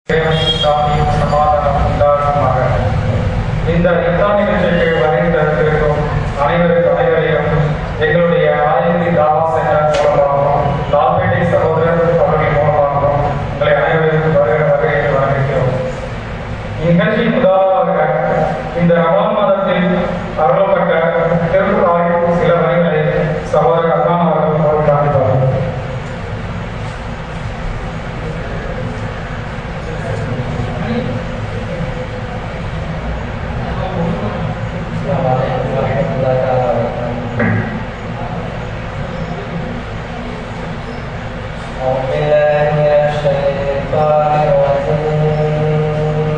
இறைவனின் சாந்தியும் சமாதானம் உண்டாகுமாக இந்த இஸ்லாம் நிகழ்ச்சிக்கு வருகின்றிருக்கும் அனைவருக்கு அனைவரையும் எங்களுடைய ஆயிரத்தி தாவாஸ் என்ற மூலமாகவும் லால்பேட்டை சகோதரர் அவர்கள் மூலமாகவும் உங்களை அனைவருக்கும் வருகிற வகையில் வரவேற்கிறோம் இந்நிகழ்ச்சியின் முதலாவதாக இந்த ரமலான் மாதத்தில் அருளப்பட்ட திருக்குறாயின் சில வரிகளை சகோதரர் அண்ணா அவர்கள் போய் காண்பிப்பார்கள் السلام عليكم ورحمة الله تعالى وبركاته. أعوذ بالله من الشيطان الرجيم.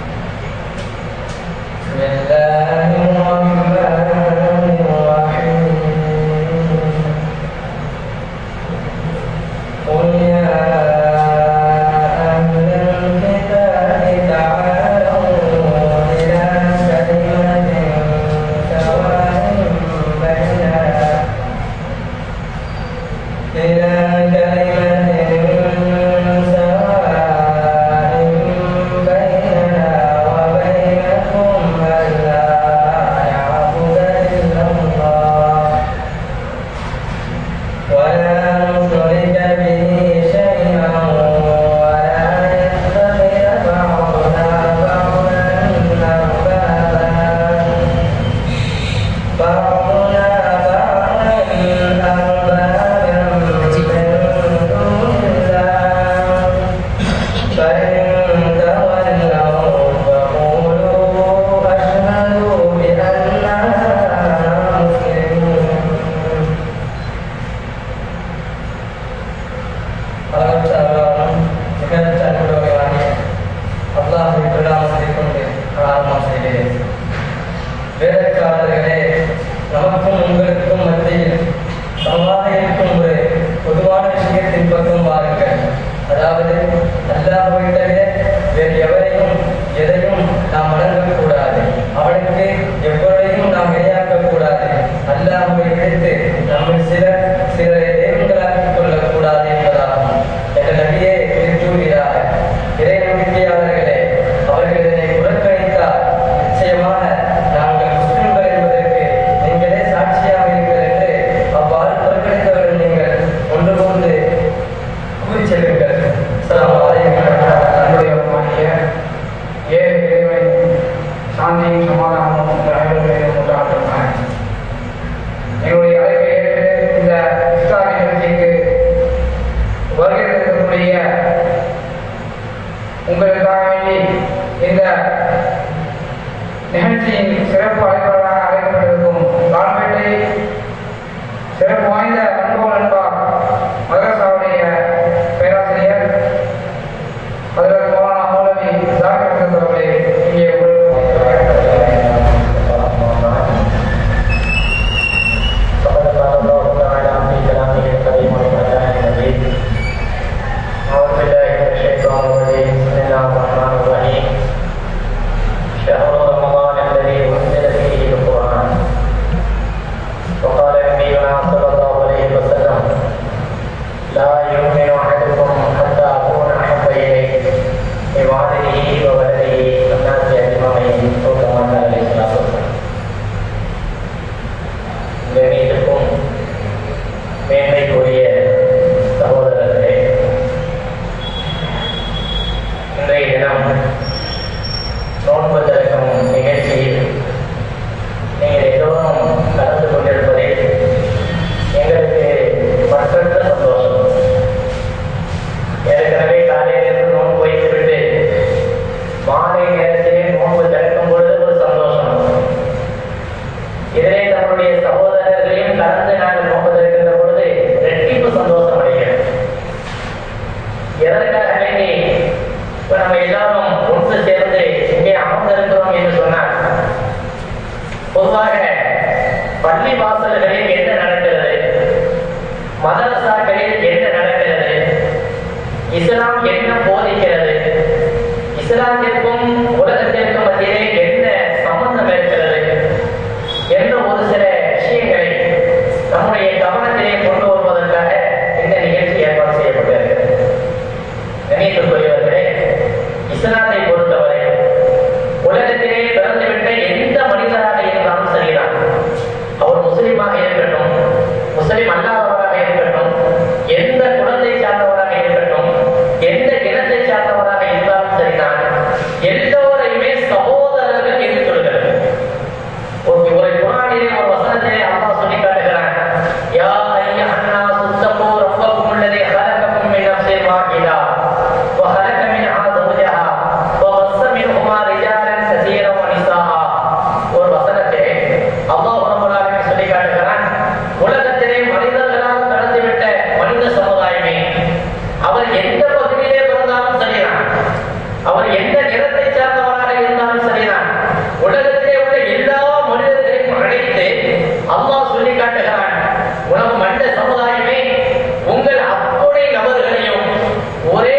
بسم الله الرحمن الرحيم. قل يا أهل الكتاب تعالوا إلى كلمة سواء بيننا إلى كلمة سواء بيننا وبينكم ألا نعبد إلا الله ولا نشرك به شيئا ولا يتخذ بعضنا بعضا أربابا بعضنا بعضا أربابا من دون الله فإن تولوا فقولوا أشهدوا بأننا مسلمون அளவற்ற அருளாளனும் நிகழ்ச்சி அன்புடையவனாகிய அல்லாஹை திருநாமத்தைக் கொண்டு ஆரம்பம் செய்கிறேன் வேலைக்காரர்களே நமக்கும் உங்களுக்கும் மத்தியில் சமமாக இருக்கும் ஒரு பொதுவான விஷயத்தின் பக்கம் வாருங்கள் அதாவது அல்லாஹ்வை தவிர வேறு எவரையும் எதையும் நாம் வணங்கக்கூடாது அவனுக்கு எப்பொழுதையும் நாம் இணையாக்கக் கூடாது அல்லாஹ்வை விடுத்து நம்மை சில சில தெய்வங்களாக்கிக் கொள்ளக்கூடாது என்பதாகும் என்ற நபியே கூறுகிறார் இறை நம்பிக்கையாளர்களே அவர்கள் இதனை புறக்கணித்தால் நிச்சயமாக நாங்கள் முஸ்லிம்கள் என்பதற்கு நீங்களே சாட்சியாக இருக்கிறீர்கள் என்று அவ்வாறு புறக்கணித்தவர்கள் நீங்கள் ஒன்று கொண்டு கூறி செல்லுங்கள் அஸ்ஸலாமு அலைக்கும் நம்முடைய மாநில ஏழு இறைவன் சாந்தியும் சமாதானமும் உங்கள் அனைவருக்கும் உண்டாகட்டும் என்னுடைய அழைப்பை ஏற்று இந்த இஸ்லாமிய நிகழ்ச்சிக்கு வருகை இருக்கக்கூடிய உங்களுக்காக வேண்டி இந்த நிகழ்ச்சியின் சிறப்பு அழைப்பாளராக அழைக்கப்பட்டிருக்கும் லால்பேட்டை சிறப்பு வாய்ந்த அன்போல் அன்பா மதரசாவுடைய பேராசிரியர் அதில் மௌலானா மௌலவி ஜாக்கிர் ஹசன் அவர்களே இங்கே فقد قال الله تعالى في كلامه الكريم والمكان المجيد أعوذ بالله من الشيطان الرجيم بسم الله الرحمن الرحيم شهر رمضان الذي أنزل فيه القرآن وقال نبينا صلى الله عليه وسلم لا يؤمن أحدكم حتى أكون أحب إليه من والده وولده والناس أجمعين أو كما قال عليه الصلاة والسلام கணிதக்கும் மேன்மைக்குரிய சகோதரர்களே இன்றைய தினம் நோன்பு திறக்கும் நிகழ்ச்சியில் நீங்கள் எல்லோரும் கலந்து கொண்டிருப்பதில் எங்களுக்கு மற்றற்ற சந்தோஷம் ஏற்கனவே காலையிலிருந்து நோன்பு வைத்துவிட்டு மாலை நேரத்திலே நோன்பு திறக்கும் பொழுது ஒரு சந்தோஷம் இதிலே தன்னுடைய சகோதரர்களையும் கலந்து நாங்கள் நோக்குவதற்கின்ற பொழுது ரெட்டிப்பு சந்தோஷம் அடைகிறோம் எதற்காக வேண்டி இப்ப நம்ம எல்லாரும் ஒன்று சேர்ந்து இங்கே அமர்ந்திருக்கிறோம் என்று சொன்னால் பொதுவாக பள்ளி வாசல்களில் என்ன நடக்கிறது மதரசாக்களில் என்ன நடக்கிறது இஸ்லாம் என்ன போதிக்கிறது இஸ்லாத்திற்கும் உலகத்திற்கும் மத்தியிலே என்ன சம்பந்தம் இருக்கிறது என்ற ஒரு சில விஷயங்களை நம்முடைய கவனத்திலே கொண்டு வருவதற்காக இந்த நிகழ்ச்சி ஏற்பாடு செய்யப்பட்டிருக்கிறது கணியத்துக்குரியவர்களே இஸ்லாத்தை பொறுத்தவரை உலகத்திலே பிறந்துவிட்ட எந்த மனிதராக இருந்தாலும் சரிதான் அவர் முஸ்லிமாக இருக்கட்டும் முஸ்லிம் அல்லாதவராக இருக்கட்டும் எந்த குலத்தை சார்ந்தவராக இருக்கட்டும் எந்த இனத்தை சார்ந்தவராக இருந்தாலும் சரிதான் எல்லோரையுமே சகோதரர்கள் என்று சொல்கிறது ஒரு ஒரு குரானிலே ஒரு வசனத்திலே அல்லாஹ் சொல்லி காட்டுகிறான் யா அய்யுஹன் நாஸ் தக்கூ ரப்பக்கும் அல்லதி خلقكم من نفس واحدة وخلق منها زوجها وبث منهما رجالا كثيرا ونساء ஒரு வசனத்திலே அல்லாஹ் ரப்பல் ஆலமீன் சொல்லி காட்டுகிறான் உலகத்திலே மனிதர்களால் பிறந்துவிட்ட மனித சமுதாயமே அவர் எந்த பகுதியிலே பிறந்தாலும் சரிதான் அவர் எந்த நிறத்தை சார்ந்தவராக இருந்தாலும் சரிதான் உலகத்திலே உள்ள எல்லா மனிதர்களையும் அழைத்து அல்லாஹ் சொல்லி காட்டுகிறான் உனக்கு மனித சமுதாயமே உங்கள் அத்துணை நபர்களையும் ஒரே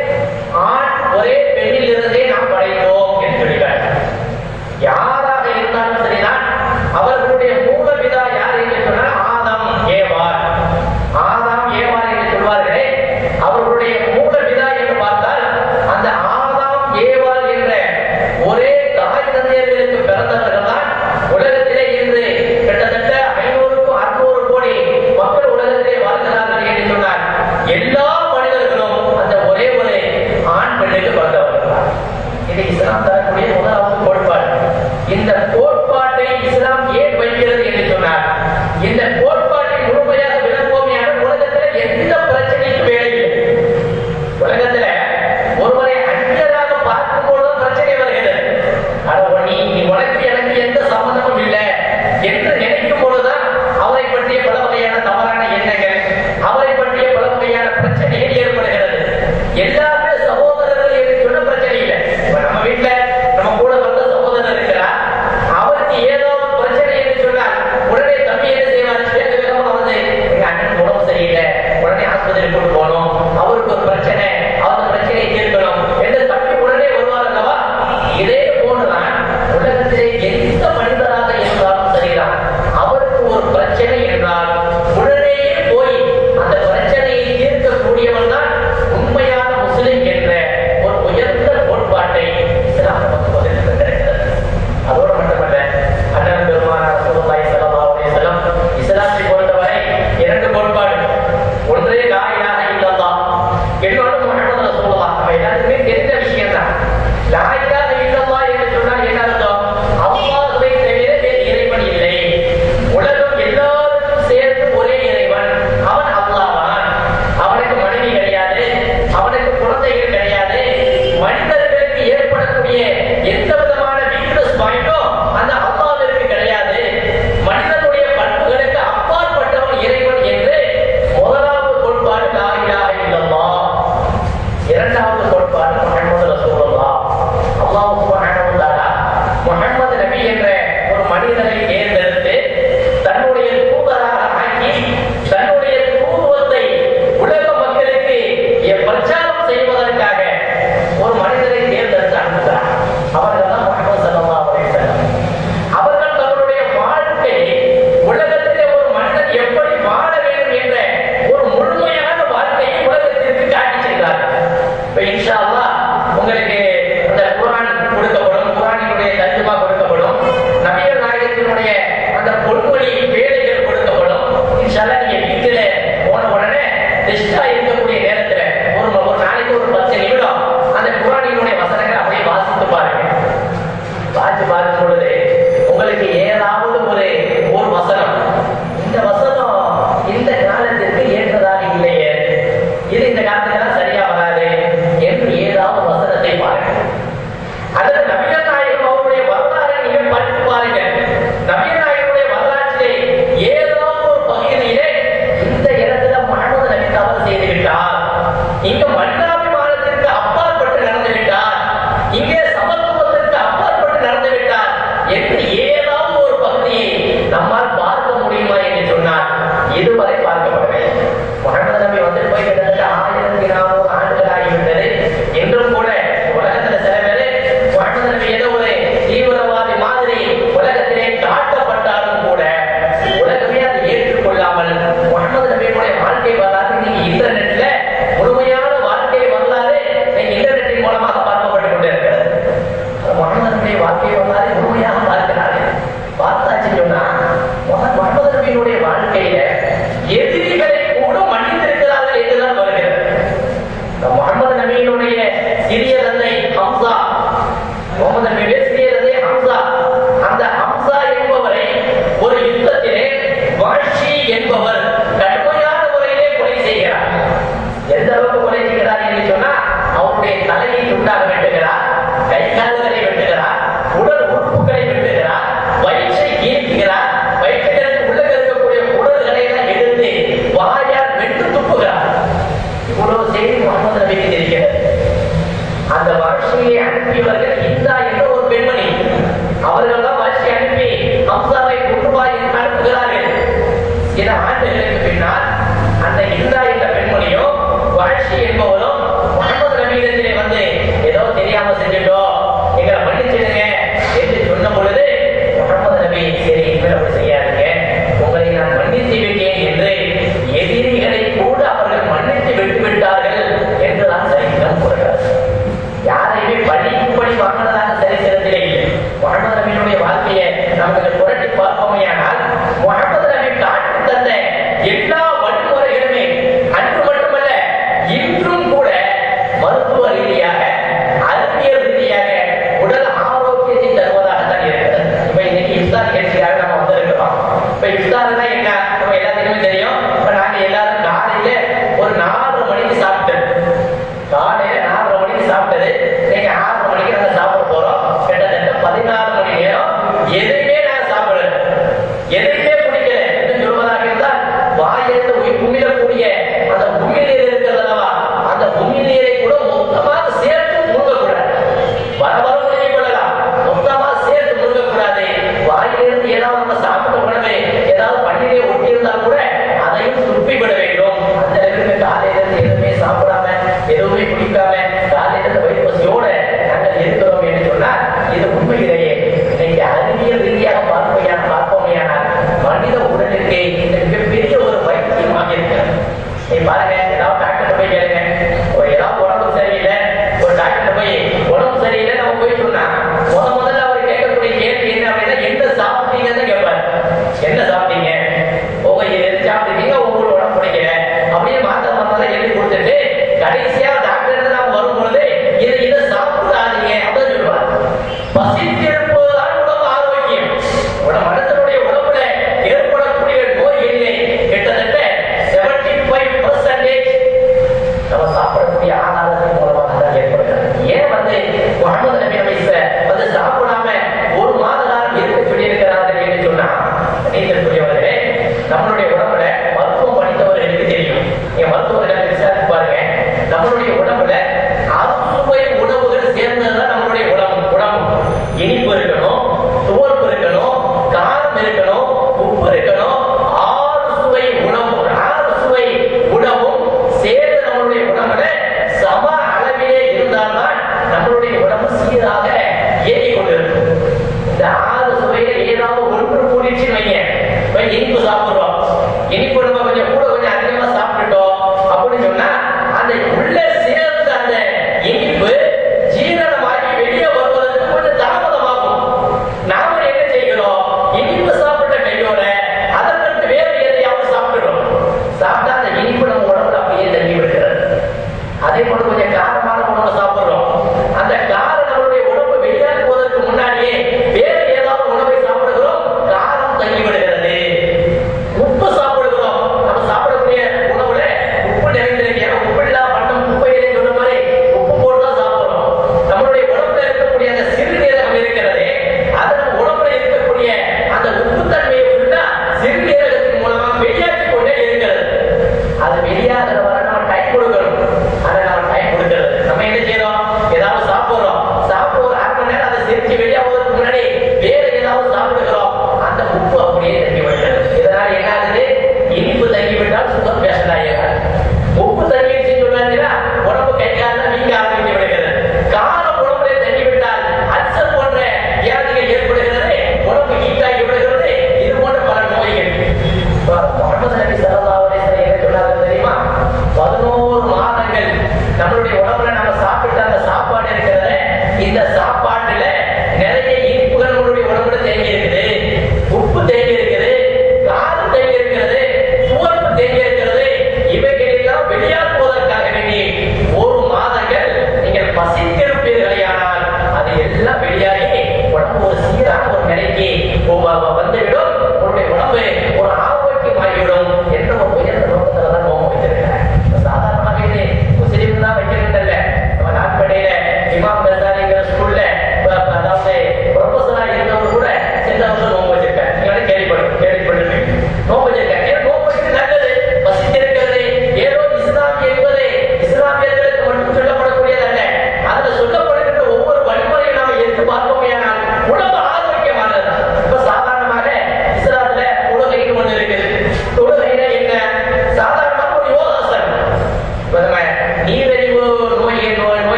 ஆண் ஒரே பெண்ணில் இருந்தே நாம் படைத்தோம் என்று சொல்லி காட்டுகிறான். யாராக இருந்தாலும் சரிதான் அவர்களுடைய மூல பிதா யார் என்று சொன்னால் ஆதாம் ஏவாள் ஆதாம் ஏவாள் என்று சொல்வார்களே அவர்களுடைய மூல பிதா என்று பார்த்தால் அந்த ஆதாம் ஏவாள் என்ற ஒரே தாய் தந்தையர்களுக்கு பிறந்தவர்கள் தான் உலகத்திலே இன்று கிட்டத்தட்ட ஐநூறுக்கும் அறுநூறு கோடி மக்கள் உலகத்திலே வாழ்கிறார்கள் என்று சொன்னார் எல்லா மனிதர்களும் அந்த ஒரே ஒரு ஆண் பெண்ணுக்கு பிறந்தவர்கள் தான். இது இஸ்லாம் தரக்கூடிய முதலாவது கோட்பாடு இந்த கோட்பாட்டை இஸ்லாம் ஏன் வைக்கிறது என்று சொன்னார் இந்த கோட்பாட்டை முழுமையாக விளக்குவோமையான உலகத்தில் எந்த பிரச்சனையும் வேலை இல்லை உலகத்துல ஒருவரை அந்நியராக பார்க்கும் பொழுது பிரச்சனை வருகிறது அட நீ நீ உனக்கு எனக்கு எந்த சம்பந்தமும் இல்லை என்று நினைக்கும் பொழுதுதான் அவரை பற்றிய பல வகையான தவறான எண்ணங்கள் அவரை பற்றிய பல வகையான பிரச்சனைகள் ஏற்படுகிறது எல்லாருமே சகோதரர்கள் என்று சொன்ன பிரச்சனை இல்லை இப்ப நம்ம வீட்டுல நம்ம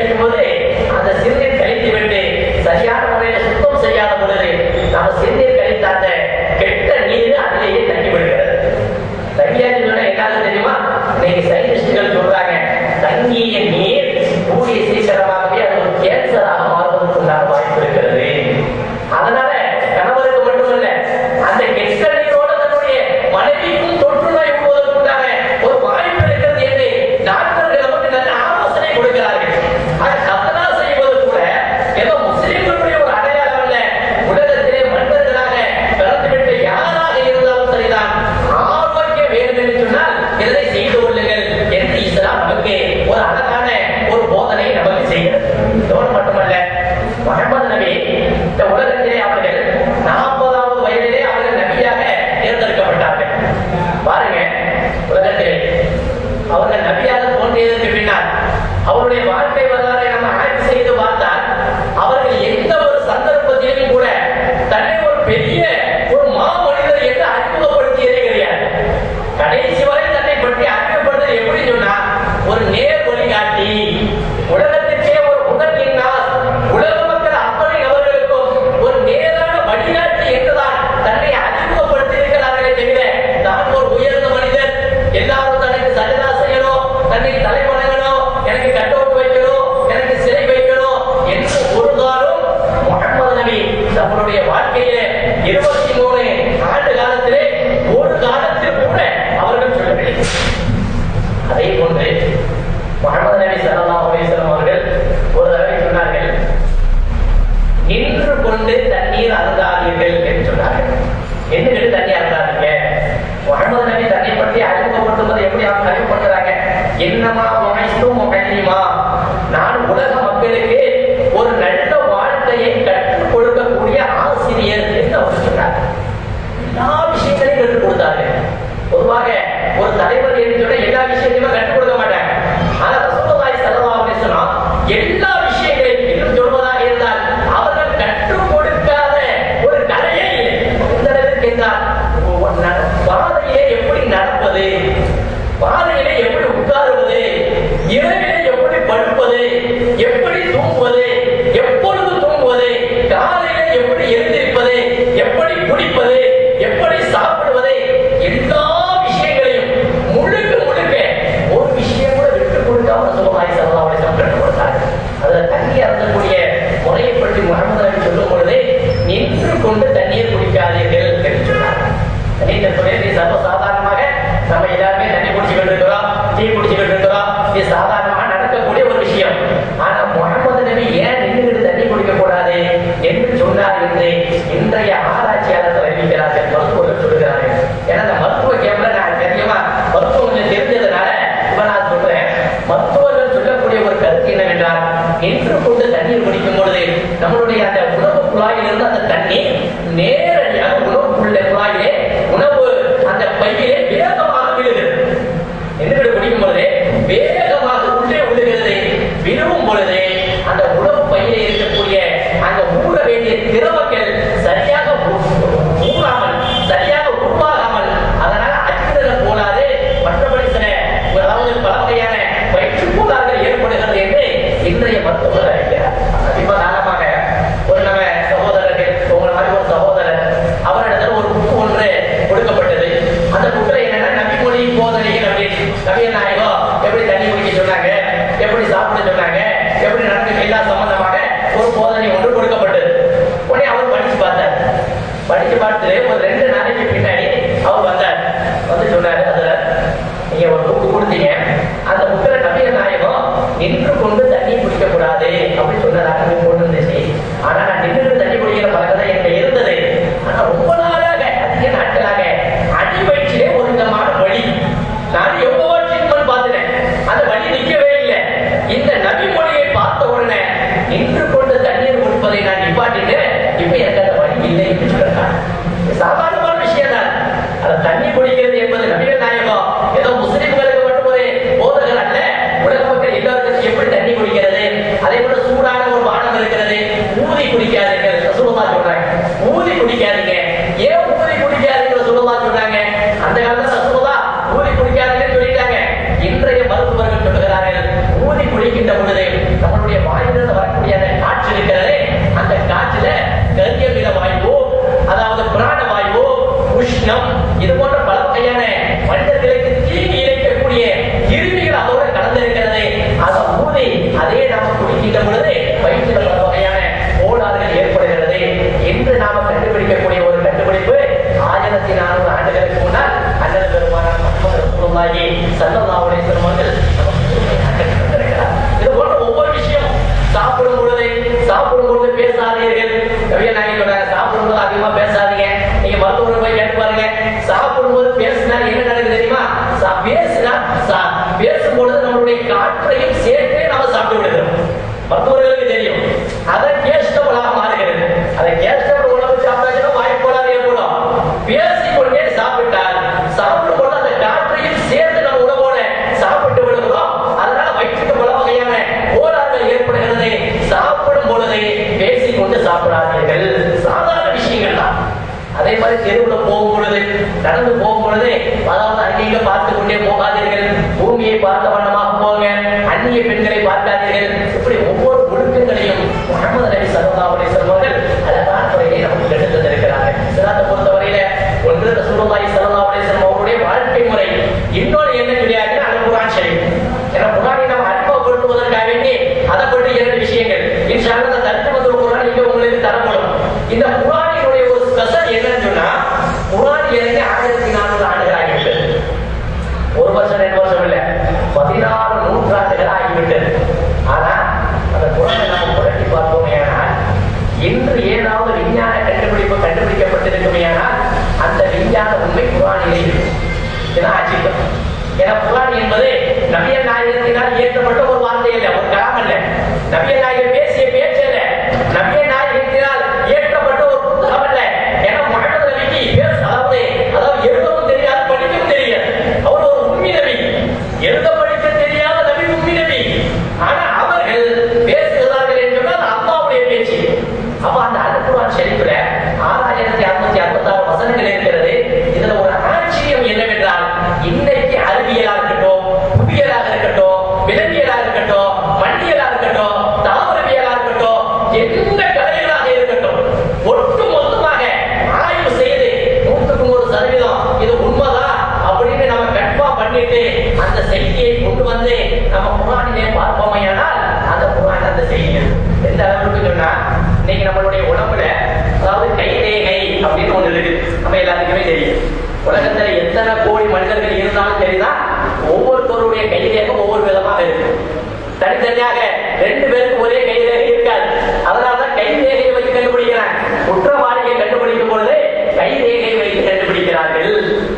கழிக்கும் போது அந்த சிறுநீர் கழித்து விட்டு சரியான முறையில சுத்தம் செய்யாத பொழுது நம்ம சிறுநீர் கழித்த அந்த கெட்ட நீர் அதிலேயே தங்கி விடுகிறது தங்கியாச்சு சொன்னா எல்லாரும் தெரியுமா இன்னைக்கு சயின்டிஸ்டுகள் சொல்றாங்க தங்கிய நீர் கூடிய சீக்கிரமாகவே அது ஒரு கேன்சராக மாறுவதற்குண்டான வாய்ப்பு இருக்கிறது அதனால கணவருக்கு மட்டுமல்ல அந்த கெட்ட நீரோட தன்னுடைய மனைவிக்கும் தொற்று நோய் விடுவதற்குண்டான ஒரு வாய்ப்பு இருக்கிறது என்று டாக்டர்கள் நமக்கு நல்ல ஆலோசனை கொடுக்கிறார்கள் ஆக கத்தனா செய்வது கூட ஏதோ முஸ்லிம்களுடைய ஒரு அடையாளம் அல்ல உலகத்திலே மனிதர்களாக பிறந்துவிட்ட யாராக இருந்தாலும் சரிதான் ஆரோக்கியம் வேண்டும் என்று சொன்னால் இதனை செய்து கொள்ளுங்கள் என்று இஸ்லாம் நமக்கு ஒரு அழகான ஒரு போதனை நமக்கு செய்கிறது இதோடு மட்டுமல்ல முகமது நபி இந்த உலகத்திலே அவர்கள் நாற்பதாவது வயதிலே அவர்கள் நபியாக தேர்ந்தெடுக்கப்பட்டார்கள் பாருங்க உலகத்திலே அவர்கள் நபியாக தோன்றியதற்கு பின்னால் அவருடைய வாழ்க்கை வரலாறை நம்ம ஆய்வு செய்து பார்த்தால் அவர்கள் எந்த ஒரு சந்தர்ப்பத்திலும் கூட தன்னை ஒரு பெரிய ஒரு மாமனிதர் என்று அறிமுகப்படுத்தியதே கிடையாது கடைசி வரை தன்னை பற்றி அறிமுகப்படுத்தது எப்படி சொன்னா ஒரு நேர் வழிகாட்டி உலகத்திற்கே ஒரு முதல் இன்னார் உலக மக்கள் அத்தனை அவர்களுக்கும் ஒரு நேரான வழிகாட்டி என்றுதான் தன்னை அறிமுகப்படுத்தி இருக்கிறார்களே தவிர தான் ஒரு உயர்ந்த மனிதர் எல்லாரும் தனக்கு சஜதா செய்யணும் தன்னை தலை வணங்கணும் எனக்கு கட்டவுட் வைக்கணும் எனக்கு சிலை வைக்கணும் என்று ஒரு காலம் முகமது நபி நம்மளுடைய வாழ்க்கையில இருபத்தி மூணு ஆண்டு காலத்திலே ஒரு காலத்தில் கூட அவர்கள் சொல்லவில்லை அதே போன்று முகமது நபி ஸல்லல்லாஹு அலைஹி வஸல்லம் அவர்கள் ஒரு தடவை சொன்னார்கள் நின்று கொண்டு தண்ணீர் அருந்தாதீர்கள் என்று சொன்னார்கள் நின்றுகிட்டு தண்ணி அருந்தாதீங்க முகமது நபி தன்னை பற்றி அறிமுகப்படுத்தும்போது எப்படி அவங்க அறிமுகப்படுத்துறாங்க என்னமா உமைஸ்தும் முகல்லிமா நான் உலக மக்களுக்கு ஒரு நல்ல வாழ்க்கையை கற்றுக் கொடுக்கக்கூடிய ஆசிரியர் என்று அவர் சொன்னார் எல்லா விஷயங்களையும் கற்றுக் கொடுத்தார்கள் பொதுவாக ஒரு தலைவர் என்று சொன்னா எல்லா விஷயத்தையுமே கற்றுக் கொடுக்க மாட்டாங்க ஆனா ரசூலுல்லாஹி ஸல்லல்லாஹு அலைஹி வஸல்லம் எல்லா விஷயங்களையும் இன்னும் சொல்வதாக இருந்தால் அவர்கள் கற்றுக் கொடுக்காத ஒரு கலையே இல்லை எந்த அளவிற்கு என்றால் ஒரு நட- பாதையிலே எப்படி நடப்பது பாதையிலே எப்படி உட்காருவது இரவிலே எப்படி படுப்பது எப்படி தூங்குவது எப்பொழுது தூங்குவது காலையிலே எப்படி எழுந்திருப்பது எப்படி குடிப்பது எப்படி சாப்பிடுவது எல்லா விஷயங்களையும் முழுக்க முழுக்க ஒரு விஷயம் கூட விட்டு கொடுக்காம சுகமாய் செல்லலாம் கற்றுக் கொடுத்தார்கள் அதுல தண்ணி அருந்தக்கூடிய முறையை பற்றி முகமது நபி சொல்லும் பொழுது நின்று கொண்டு தண்ணீர் குடிக்காதீர்கள் என்று சொன்னார் தண்ணீர் துறையை சர்வசாதாரணமாக நம்ம எல்லாருமே தண்ணி குடிச்சுக்கிட்டு இருக்கிறோம் டீ குடிச்சுக்கிட்டு இருக்கிறோம் இது சாதாரணமாக நடக்கக்கூடிய ஒரு விஷயம் ஆனா முகமது நபி ஏன் நின்றுகிட்டு தண்ணி குடிக்க கூடாது என்று சொன்னார் என்று இன்றைய ஆராய்ச்சியாளர்கள் அறிவிக்கிறார்கள் மருத்துவர்கள் சொல்லுகிறார்கள் ஏன்னா அந்த மருத்துவ கேம்ல நான் தெரியுமா மருத்துவம் கொஞ்சம் தெரிஞ்சதுனால இப்ப நான் சொல்றேன் மருத்துவர்கள் சொல்லக்கூடிய ஒரு கருத்து என்னவென்றால் நின்று கொண்டு தண்ணீர் குடிக்கும் பொழுது நம்மளுடைய அந்த உணவு குழாயிலிருந்து அந்த தண்ணீர் நேரடியாக உணவுக்குள்ள குழாயிலே உணவு அந்த பையிலே வேகமாக விழுகிறது என்று குடிக்கும் பொழுதே வேகமாக உள்ளே விழுகிறது விழுவும் பொழுது அந்த உணவு பையிலே இருக்கக்கூடிய அந்த ஊற வேண்டிய திரவங்கள் சரியாக ஊ- ஊறாமல் சரியாக உருவாகாமல் அதனால அஜீரண கோளாறு மற்றபடி சில அதாவது பல வகையான வயிற்று கோளாறுகள் ஏற்படுகிறது என்று இன்றைய மருத்துவர் அறிக்கிறார் சமீப காலமாக ஒரு நம்ம சகோதரர்கள் உங்களை மாதிரி ஒரு சகோதரர் அவரிடத்தில் ஒரு புக்கு ஒன்று கொடுக்கப்பட்டது அந்த புக்கில் என்னன்னா நபி மாதிரி தெருவுல போகும் பொழுது நடந்து போகும் பொழுது அதாவது அங்கீக பார்த்து கொண்டே போகாதீர்கள் பூமியை பார்த்த வண்ணமாக போங்க அந்நிய பெண்களை பார்க்காதீர்கள் இப்படி ஒவ்வொரு ஒழுக்கங்களையும் முகமது நபி சல்லா அலி சொல்வார்கள் அழகான முறையை நமக்கு எடுத்து தந்திருக்கிறார்கள் சிலாத்தை பொறுத்தவரையில ஒன்று ரசூலுல்லாஹி ஸல்லல்லாஹு அலைஹி வஸல்லம் அவருடைய வாழ்க்கை முறை இன்னொரு என்ன கிடையாது அது குர்ஆன் ஷரீஃப் ஏன்னா குர்ஆனை நம்ம அறிமுகப்படுத்துவதற்காக வேண்டி அதை பற்றி இரண்டு விஷயங்கள் இன்ஷா அல்லாஹ் அந்த தர்ஜமத்துல் குர்ஆன் இங்க உங்களுக்கு தரப்படும் இந்த குர்ஆனினுடைய ஒரு ஸ்பெஷல் என்னன்னு சொன்னா குர்ஆன் இறங்கி ஆயிரத்தி நானூறு ஆண்டுகள் ஆகிவிட்டது ஒரு வருஷம் ரெண்டு வருஷம் இல்ல பதினாறு நூற்றாண்டுகள் ஆகிவிட்டது ஆனா அந்த குரானை நம்ம புரட்டி பார்ப்போமே ஆனால் இன்று ஏதாவது விஞ்ஞான கண்டுபிடிப்பு கண்டுபிடிக்கப்பட்டிருக்குமே ஆனால் அந்த விஞ்ஞான உண்மை குரானிலே இருக்கு இதுதான் ஆச்சரியம் ஏன்னா குரான் என்பது நபியல் நாயகத்தினால் இயற்றப்பட்ட ஒரு வார்த்தை இல்லை ஒரு கலாம் அல்ல நபியல் நாயகர் பேசிய பேச்சு அல்ல நபியல் நாயகத்தினால் இயற்றப்பட்ட ஒரு புத்தகம் அல்ல ஏன்னா முகமது நபிக்கு பேச அதாவது அதாவது எழுதவும் தெரியாது படிக்கவும் தெரியாது அவர் ஒரு உண்மை நபி எழுத படிக்க தெரியாத நபி உண்மை நபி ஆனா அவர்கள் பேசுகிறார்கள் என்று சொன்னால் அல்லாவுடைய பேச்சு அப்ப அந்த அல்குரான் ஷெரீஃப்ல ஆறாயிரத்தி அறுநூத்தி அறுபத்தாறு வசனங்கள் இருக்கிறது இதுல ஒரு ஆச்சரியம் என்னவென்றால் இன்னைக்கு அறிவியலா இருக்கட்டும் புவியியலாக இருக்கட்டும் விலங்கியலா இருக்கட்டும் மண்ணியலா இருக்கட்டும் தாவரவியலா இருக்கட்டும் எந்த கலைகளாக இருக்கட்டும் ஒட்டு மொத்தமாக ஆய்வு செய்து நூற்றுக்கு நூறு சதவீதம் இது உண்மைதான் அப்படின்னு நம்ம கன்ஃபார்ம் பண்ணிட்டு அந்த செய்தியை கொண்டு வந்து நம்ம குரானிலே பார்ப்போமையானால் அந்த குரான் அந்த செய்தி எந்த அளவுக்கு சொன்னா இன்னைக்கு நம்மளுடைய உடம்புல அதாவது கைரேகை அப்படின்னு ஒண்ணு இருக்கு நம்ம எல்லாத்துக்குமே தெரியும் உலகத்துல எத்தனை கோடி மனிதர்கள் இருந்தாலும் சரிதான் ஒவ்வொருத்தருடைய கைரேகை ஒவ்வொரு விதமாக இருக்கு தனித்தனியாக ரெண்டு பேருக்கு ஒரே கைரேகை இருக்காது அதனாலதான் கைரேகையை வச்சு கண்டுபிடிக்கிறாங்க குற்றவாளியை கண்டுபிடிக்கும் பொழுது கைரேகை வைத்து கண்டுபிடிக்கிறார்கள்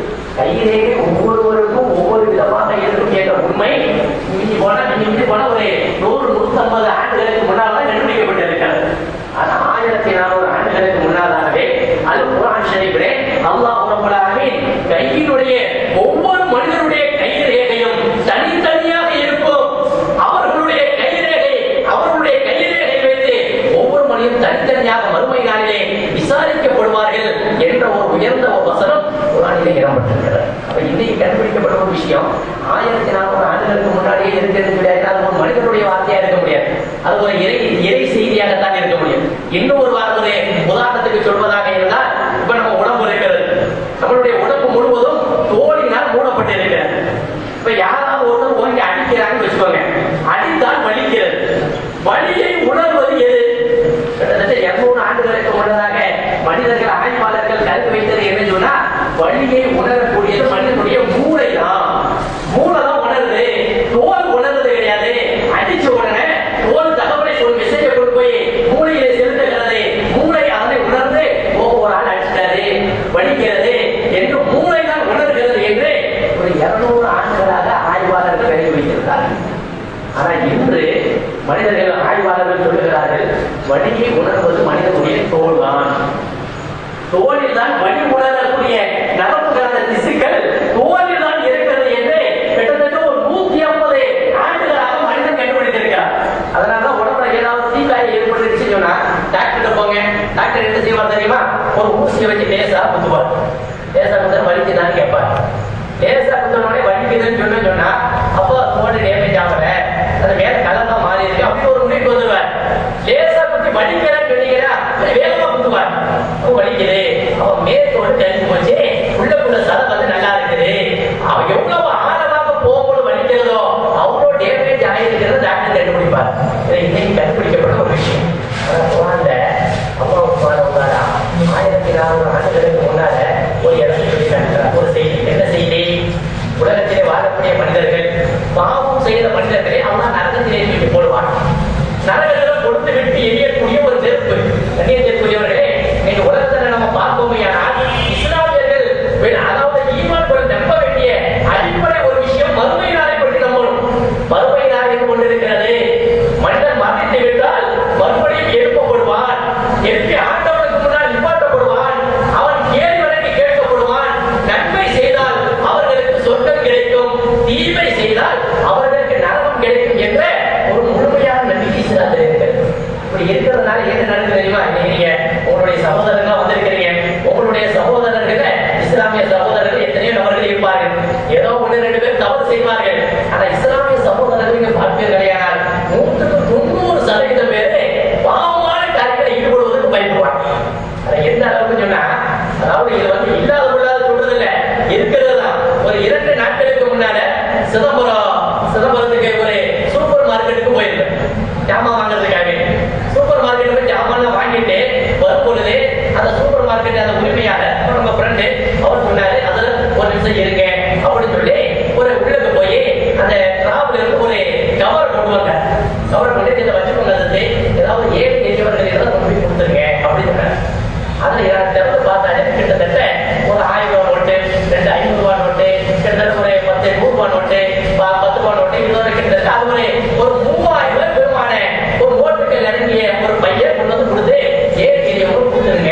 கைரேகை ஒவ்வொருவருக்கும் ஒவ்வொரு விதமாக இருக்கும் என்ற உண்மை மிஞ்சி போனா மிஞ்சி மிஞ்சி போனா ஒரு நூறு நூத்தம்பது ஆண்டுகளுக்கு முன்னால் தான் கண்டுபிடிக்கப்பட்டிருக்கிறது ஆனா ஆயிரத்தி நானூறு ஆண்டுகளுக்கு முன்னாதாகவே அது குரான் ஷரீஃபிலே அல்லாஹ் ரப்பல் ஆலமீன் கையினுடைய ஒவ்வொரு மனிதனுடைய கைரேகையும் தனித்தனியாக இருக்கும் அவர்களுடைய கைரேகை அவர்களுடைய கைரேகை வைத்து ஒவ்வொரு மனிதனும் தனித்தனியாக மறுமை நாளிலே விசாரிக்கப்படுவார்கள் என்ற ஒரு உயர்ந்த ஒரு வசனம் குரானிலே இடம்பெற்றிருக்கிறது அப்ப இன்னைக்கு கண்டுபிடிக்கப்பட்ட ஒரு விஷயம் ஆயிரத்தி நானூறு ஆண்டுகளுக்கு முன்னாடியே இருக்கிறது கிடையாது அது ஒரு மனிதனுடைய வார்த்தையா இருக்க முடியாது அது ஒரு இறை இறை செய்தியாகத்தான் இருக்க முடியும் இன்னும் ஒரு வாரம் ஒரு உதாரணத்துக்கு சொல்வதாக இருந்தால் இப்ப நம்ம உடம்பு இருக்கிறது நம்மளுடைய உடம்பு முழுவதும் தோலினால் மூடப்பட்டிருக்கிறது இப்ப யாராவது ஒருத்தர் ஓங்கி அடிக்கிறாங்கன்னு வச்சுக்கோங்க அடித்தால் வலிக்கிறது வலியை உணர்வது எது கிட்டத்தட்ட இருநூறு ஆண்டுகளுக்கு முன்னதாக மனிதர்கள் ஆய்வாளர்கள் கருத்து வைத்தது என்ன சொன்னா வலியை உணரக்கூடியது மனிதனுடைய மூளை தான் மூளை தான் உணருது தோல் உணர்றது கிடையாது அடிச்ச உடனே தோல் தகவலை ஒரு மெசேஜை கொண்டு போய் மூளையில செலுத்துகிறது மூளை அதனை உணர்ந்து ஓ ஒரு ஆள் அடிச்சிட்டாரு வலிக்கிறது என்று மூளை தான் உணர்கிறது என்று ஒரு இருநூறு ஆண்டுகளாக ஆய்வாளர்கள் விளங்கி வைத்திருந்தார்கள் ஆனா இன்று மனிதர்கள் ஆய்வாளர்கள் சொல்லுகிறார்கள் வலியை உணர்வது மனிதனுடைய தோல் தான் தோலில் தான் வலி உணரக்கூடிய நரம்புகளான திசுக்கள் தோலில் தான் இருக்கிறது என்று கிட்டத்தட்ட ஒரு நூத்தி ஐம்பது ஆண்டுகளாக மனிதன் கண்டுபிடித்திருக்கிறார் அதனாலதான் உடம்புல ஏதாவது தீக்காயம் ஏற்பட்டுருச்சுன்னு சொன்னா டாக்டர் போங்க டாக்டர் என்ன செய்வார் தெரியுமா ஒரு ஊசியை வச்சு லேசா குத்துவார் லேசா குத்த வலிக்குதான்னு கேட்பார் லேசா குத்தனோடனே வலிக்குதுன்னு சொன்ன சொன்னா அப்போ தோல் டேமேஜ் ஆகல அது மேல கலர் தான் மாறி இருக்கு அப்படி ஒரு முடிவுக்கு வந்துருவார் லேசா குத்தி வலிக்கிறேன்னு சொன்னீங்கன்னா அது வேகமா குத்துவார் அப்போ வலிக்குது அவன் மேற்கோடு தெரிஞ்சு போச்சு உள்ளக்குள்ள சதை வந்து நல்லா இருக்குது அவன் எவ்வளவு ஆழமாக போகும்போது வலிக்கிறதோ அவ்வளோ டேமேஜ் ஆயிருக்கிறது டாக்டர் கண்டுபிடிப்பார் இதை இன்னைக்கு கண்டுபிடிக்கப்பட்ட ஒரு விஷயம் ஆனா குழந்தை அம்மா உட்காரா ஆயிரத்தி நானூறு ஆண்டுகளுக்கு முன்னால ஒரு இடத்துல சொல்லி காட்டுறார் ஒரு செய்தி என்ன செய்தி உலகத்திலே வாழக்கூடிய மனிதர்கள் பாவம் செய்த மனிதர்களை அவனால் நரகத்திலே தூக்கி போடுவார் நரகத்தில் கொடுத்து விட்டு எரியக்கூடிய ஒரு நெருப்பு கண்ணியத்திற்குரியவர்களே இன்னைக்கு உலகத்துல நம்ம பார்ப்போமே ஆனால் இஸ்லாமியர்கள் வெ- அதாவது ஈமான் கொண்டு நம்ப வேண்டிய அடிப்படை ஒரு விஷயம் மறுமை நாளை பற்றி நம்பணும் மறுமை நாள் என்று ஒன்று இருக்கிறது மனிதன் மரணித்து விட்டால் மார்க்கெட் அந்த உரிமையாளர் அவர் நம்ம ஃப்ரெண்டு அவர் சொன்னாரு அதுல ஒரு நிமிஷம் இருங்க அப்படின்னு சொல்லி ஒரு உள்ளுக்கு போய் அந்த டிராவல் இருந்து ஒரு கவர் கொண்டு வந்தாங்க கவர் கொண்டு இதை வச்சுக்கோங்க அது ஏதாவது ஏழு எரியவர்கள் இருந்தால் கொண்டு போய் கொடுத்துருங்க அப்படின்னு சொன்னாங்க அதுல யார் திறந்து பார்த்தாலே கிட்டத்தட்ட ஒரு ஆயிரம் ரூபாய் நோட்டு ரெண்டு ஐநூறு ரூபாய் நோட்டு கிட்டத்தட்ட ஒரு பத்து நூறு ரூபாய் நோட்டு ப- பத்து ரூபாய் நோட்டு இதோட கிட்டத்தட்ட அது ஒரு ஒரு மூவாயிரம் ரூபாய் பெருமான ஒரு நோட்டுகள் அடங்கிய ஒரு பையன் கொண்டு வந்து கொடுத்து ஏன் பெரியவங்க கொடுத்துருங்க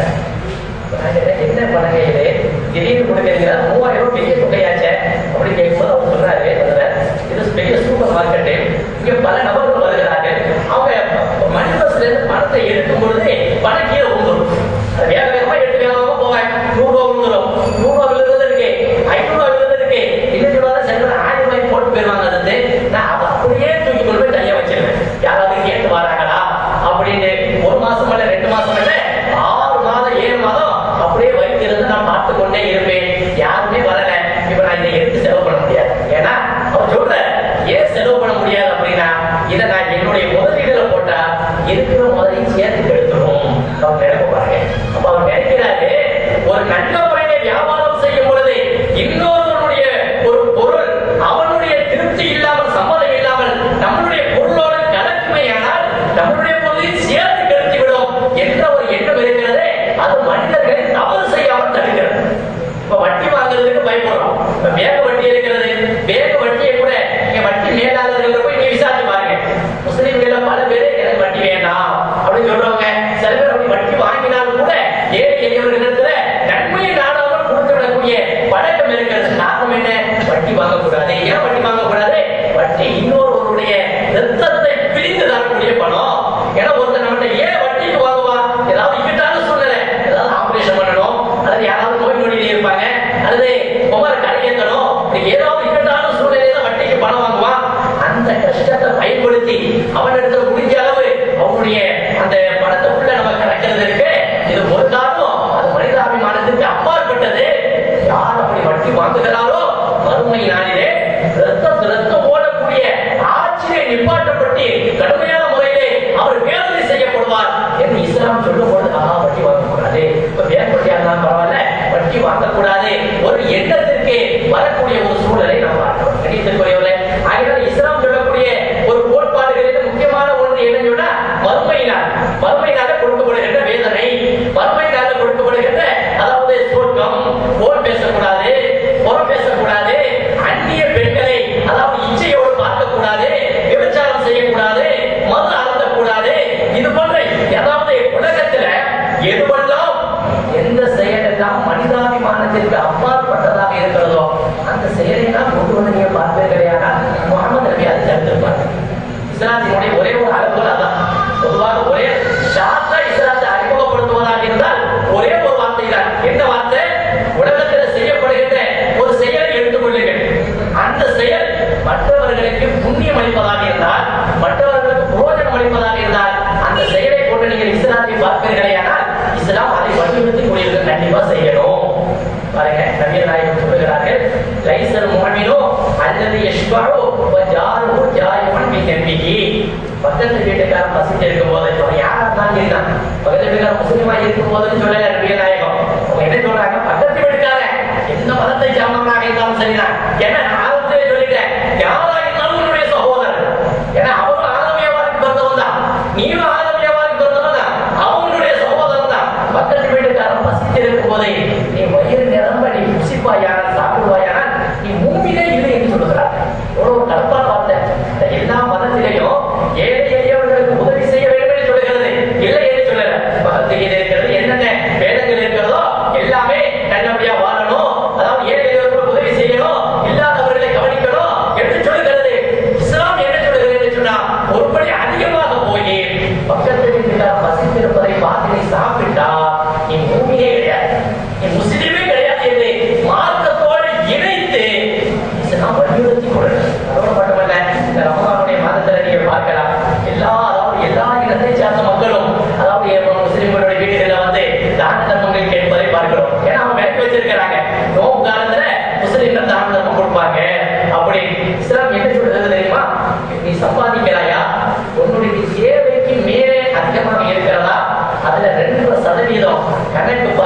நான் கேட்டேன், என்ன பண்ணுங்க இது திடீர்னு கொடுக்குறீங்க மூவாயிரம் ரூபாய் பெரிய தொகையாச்சே அப்படின்னு கேட்கும்போது அவர் சொன்னாரு அதுல இது பெரிய சூப்பர் மார்க்கெட்டு இங்க பல நபர்கள் வருகிறார்கள் அவங்க மணி பஸ்ல இருந்து பணத்தை எடுக்கும் பொழுது பணம் கீழே விழுந்துரும் அது வேக வேகமா எடுத்து வேகமா போவேன் நூறு ரூபா விழுந்துரும் நூறு ரூபா விழுறது இருக்கு ஐநூறு ரூபா விழுறது இருக்கு இன்னும் சொல்லுவாங்க சில ஆயிரம் ரூபாய் போட்டு போயிருவாங்க அது வந்து நான் அதை அப்படியே தூக்கி கொண்டு போய் தைய வச்சிருவேன் யாராவது கேட்டு வராங்களா அப்படின்னு ஒரு மாசம் இல்ல ரெண்டு மாசம் இல்ல ஆறு மாதம் ஏழு மாதம் அப்படியே வைத்திருந்து நான் பார்த்து கொண்டே இருப்பேன் யாருமே வரல இப்ப நான் இதை எடுத்து செலவு பண்ண முடியாது ஏன்னா அவர் சொல்ற ஏன் செலவு பண்ண முடியாது அப்படின்னா இதை நான் என்னுடைய முதலீடுல போட்டா இருக்கிற முதலையும் சேர்த்து எடுத்துரும் அவர் நினைக்க பாருங்க அப்ப அவர் நினைக்கிறாரு ஒரு நல்ல முறையில வியாபாரம் செய்யும் பொழுது இன்னொருவனுடைய ஒரு பொருள் அவனுடைய திருப்தி இல்லாமல் சம்மதம் இல்லாமல் நம்மளுடைய பொருளோடு கலக்குமையானால் நம்மளுடைய பொருளையும் சேர்த்து கெடுத்து விடும் என்ற ஒரு எண்ணம் இருக்கிறது அது மனிதர்களை தவறு செய்யாமல் தடுக்கிறது இப்ப வட்டி வாங்குறதுக்கு பயப்படுறோம் இப்ப வேக வட்டி இருக்கிறது வேக வட்டியை கூட நீங்க வட்டி மேலாளர்கள் போய் நீங்க விசாரிச்சு பாருங்க முஸ்லிம்கள பல பேர் எனக்கு வட்டி வேண்டாம் அப்படின்னு சொல்றவங்க சில பேர் அப்படி வட்டி வாங்கினாலும் கூட ஏழை எளியவர்களிடத்துல நன்மையை நாடாமல் கொடுத்து விடக்கூடிய பழக்கம் இருக்கிறது காரணம் என்ன வட்டி வாங்கக்கூடாது ஏன் வட்டி வாங்கக்கூடாது வட்டி இன்னொருவருடைய ரத்தத்தை பிரிந்து தரக்கூடிய பணம் ஏன்னா ஒருத்தர் நம்மகிட்ட ஏன் வட்டிக்கு வாங்குவா ஏதாவது இக்கட்டான சூழ்நிலை ஏதாவது ஆபரேஷன் பண்ணணும் அல்லது யாராவது நோய் நொடியில் இருப்பாங்க அல்லது உமரை கடையேற்றணும் இன்னைக்கு ஏதாவது இக்கட்டான சூழ்நிலையில வட்டிக்கு பணம் வாங்குவான் அந்த கஷ்டத்தை பயன்படுத்தி அவனிடத்துல முடிஞ்ச அளவு அவனுடைய அந்த பணத்தை உள்ள நம்ம கணக்கிறது இருக்கு இது ஒரு காரணம் அது மனிதாபிமானத்துக்கு அப்பாற்பட்டது யார் அப்படி வட்டி வாங்குகிறாரோ வறுமை நாளிலே ரத்தம் ரத்தம் ஓடக்கூடிய ஆட்சியை நிப்பாட்டப்பட்டு கடுமையான முறையிலே அவர் வேதனை செய்யப்படுவார் என்று இஸ்லாம் சொல்லும் பொழுது ஆஹா வட்டி வாங்கக்கூடாது இப்ப வேறு வட்டியா இருந்தாலும் பரவாயில்ல வட்டி வாங்கக்கூடாது ஒரு எண்ணத்திற்கு வரக்கூடிய ஒரு சூழலை நாம் பார்க்கிறோம் கணிதத்திற்குரியவர்களே ஆகினால் இஸ்லாம் சொல்லக்கூடிய ஒரு கோட்பாடுகளில் முக்கியமான ஒன்று என்னன்னு சொன்னா மறுமையினால் மறுமையினால கொடுக்கப்படுகின்ற வேதனை மறுமையினால கொடுக்கப்படுகின்ற அதாவது சொர்க்கம் போல் பேசக்கூடாது புறம் பேசக்கூடாது அந்நிய பெண்களை அதாவது இச்சையோடு பார்க்கக்கூடாது விபச்சாரம் செய்யக்கூடாது மது அருந்தக்கூடாது இது போன்ற அதாவது உலகத்துல எதுவெல்லாம் எந்த செயலெல்லாம் மனிதாபிமானத்திற்கு அப்பாற்பட்டதாக இருக்கிறதோ அந்த செயலை தான் கொண்டு வந்து நீங்க பார்ப்பீர்களேயானால் முகமது நபி அதை தடுத்திருப்பாங்க இஸ்லாத்தினுடைய ஒரே ஒரு அளவுகள் அதான் பொதுவாக ஒரே ஷார்ட்டா இஸ்லாத்தை அறிமுகப்படுத்துவதாக இருந்தால் ஒரே ஒரு வார்த்தை தான் என்ன வார்த்தை உலகத்தில் செய்யப்படுகின்ற ஒரு செயலை எடுத்துக்கொள்ளுங்கள் அந்த செயல் மற்றவர்களுக்கு புண்ணியம் அளிப்பதாக இருந்தால் மற்றவர்களுக்கு புரோஜனம் அளிப்பதாக இருந்தால் அந்த செயலை கொண்டு நீங்கள் இஸ்லாத்தை பார்ப்பீர்களேயானால் இஸ்லாம் அதை வலியுறுத்தி கூடியது கண்டிப்பா செய்யணும் பாருங்க நபிய நாயகம் சொல்லுகிறார்கள் லைசல் முஹமினோ அல்லது யஷ்பஹு வ ஜாருஹு ஜாயிமன் பி தன்பிஹி பக்கத்து வீட்டுக்காரன் பசிச்சு இருக்கும் போது அவன் யாரா இருந்தாலும் சரிதான் பக்கத்து வீட்டுக்காரன் முஸ்லிமா இருக்கும் போதுன்னு சொல்லல நபிய நாயகம் அவங்க என்ன சொல்றாங்க பக்கத்து வீட்டுக்காரன் எந்த மதத்தை சார்ந்தவனாக இருந்தாலும் சரிதான் ஏன்னா நான் ஆரம்பத்திலே சொல்லிட்டேன் யாரா இருந்தாலும் உன்னுடைய சகோதரன் ஏன்னா அவரும் ஆதமியவாருக்கு பிறந்தவன் தான் நீயும் ஆதமியவாருக்கு பிறந்தவன் தான் அவனுடைய சகோதரன் தான் பக்கத்து வீட்டுக்காரன் பசித்திருக்கும் போதே நீ வயிறு நிரம்ப நீ புசிப்பாயானால் சாப்பிடுவாயானால் நீ மூமிலே இல்லை என்று சொல்லுகிறார் எவ்வளவு கலப்பான வார்த்தை இந்த எல்லா மதத்திலையும் ஏழை எளியவர்களுக்கு உதவி செய்ய வேண்டும் என்று சொல்லுகிறது இல்லை என்று சொல்லல பகவத்கீதை இருக்கிறது என்னென்ன வேதங்கள் இருக்கிறதோ எல்லாமே நல்லபடியா வாழணும் அதாவது ஏழை எளியவர்களுக்கு உதவி செய்யணும் இல்லாதவர்களை கவனிக்கணும் என்று சொல்லுகிறது இஸ்லாம் என்ன சொல்லுகிறது என்று சொன்னா ஒருபடி அதிகமாக போய் பக்கத்து வீட்டுக்காரர் பசித்திருப்பதை பார்த்து நீ சாப்பிட்டா நீ மூமியே கிடையாது நீ முஸ்லிமே கிடையாது என்று மார்க்கத்தோடு இணைத்து இஸ்லாம் வலியுறுத்தி கொடுங்க அதோடு மட்டுமல்ல இந்த ரமலானுடைய மாதத்துல நீங்க பார்க்கலாம் எல்லா அதாவது எல்லா இனத்தை சார்ந்த மக்களும் அதாவது இப்ப முஸ்லிம்களுடைய வீடுகளில் வந்து தான தர்மங்கள் கேட்பதை பார்க்கிறோம் ஏன்னா அவங்க விளக்கி வச்சிருக்கிறாங்க நோம்பு காலத்துல முஸ்லிம்கள் தான தர்மம் கொடுப்பாங்க அப்படி இஸ்லாம் என்ன சொல்றது தெரியுமா நீ சம்பாதிக்கிறாயா உன்னுடைய தேவைக்கு மேலே அதிகமாக இருக்கிறதா அதுல ரெண்டு சதவீதம் கணக்கு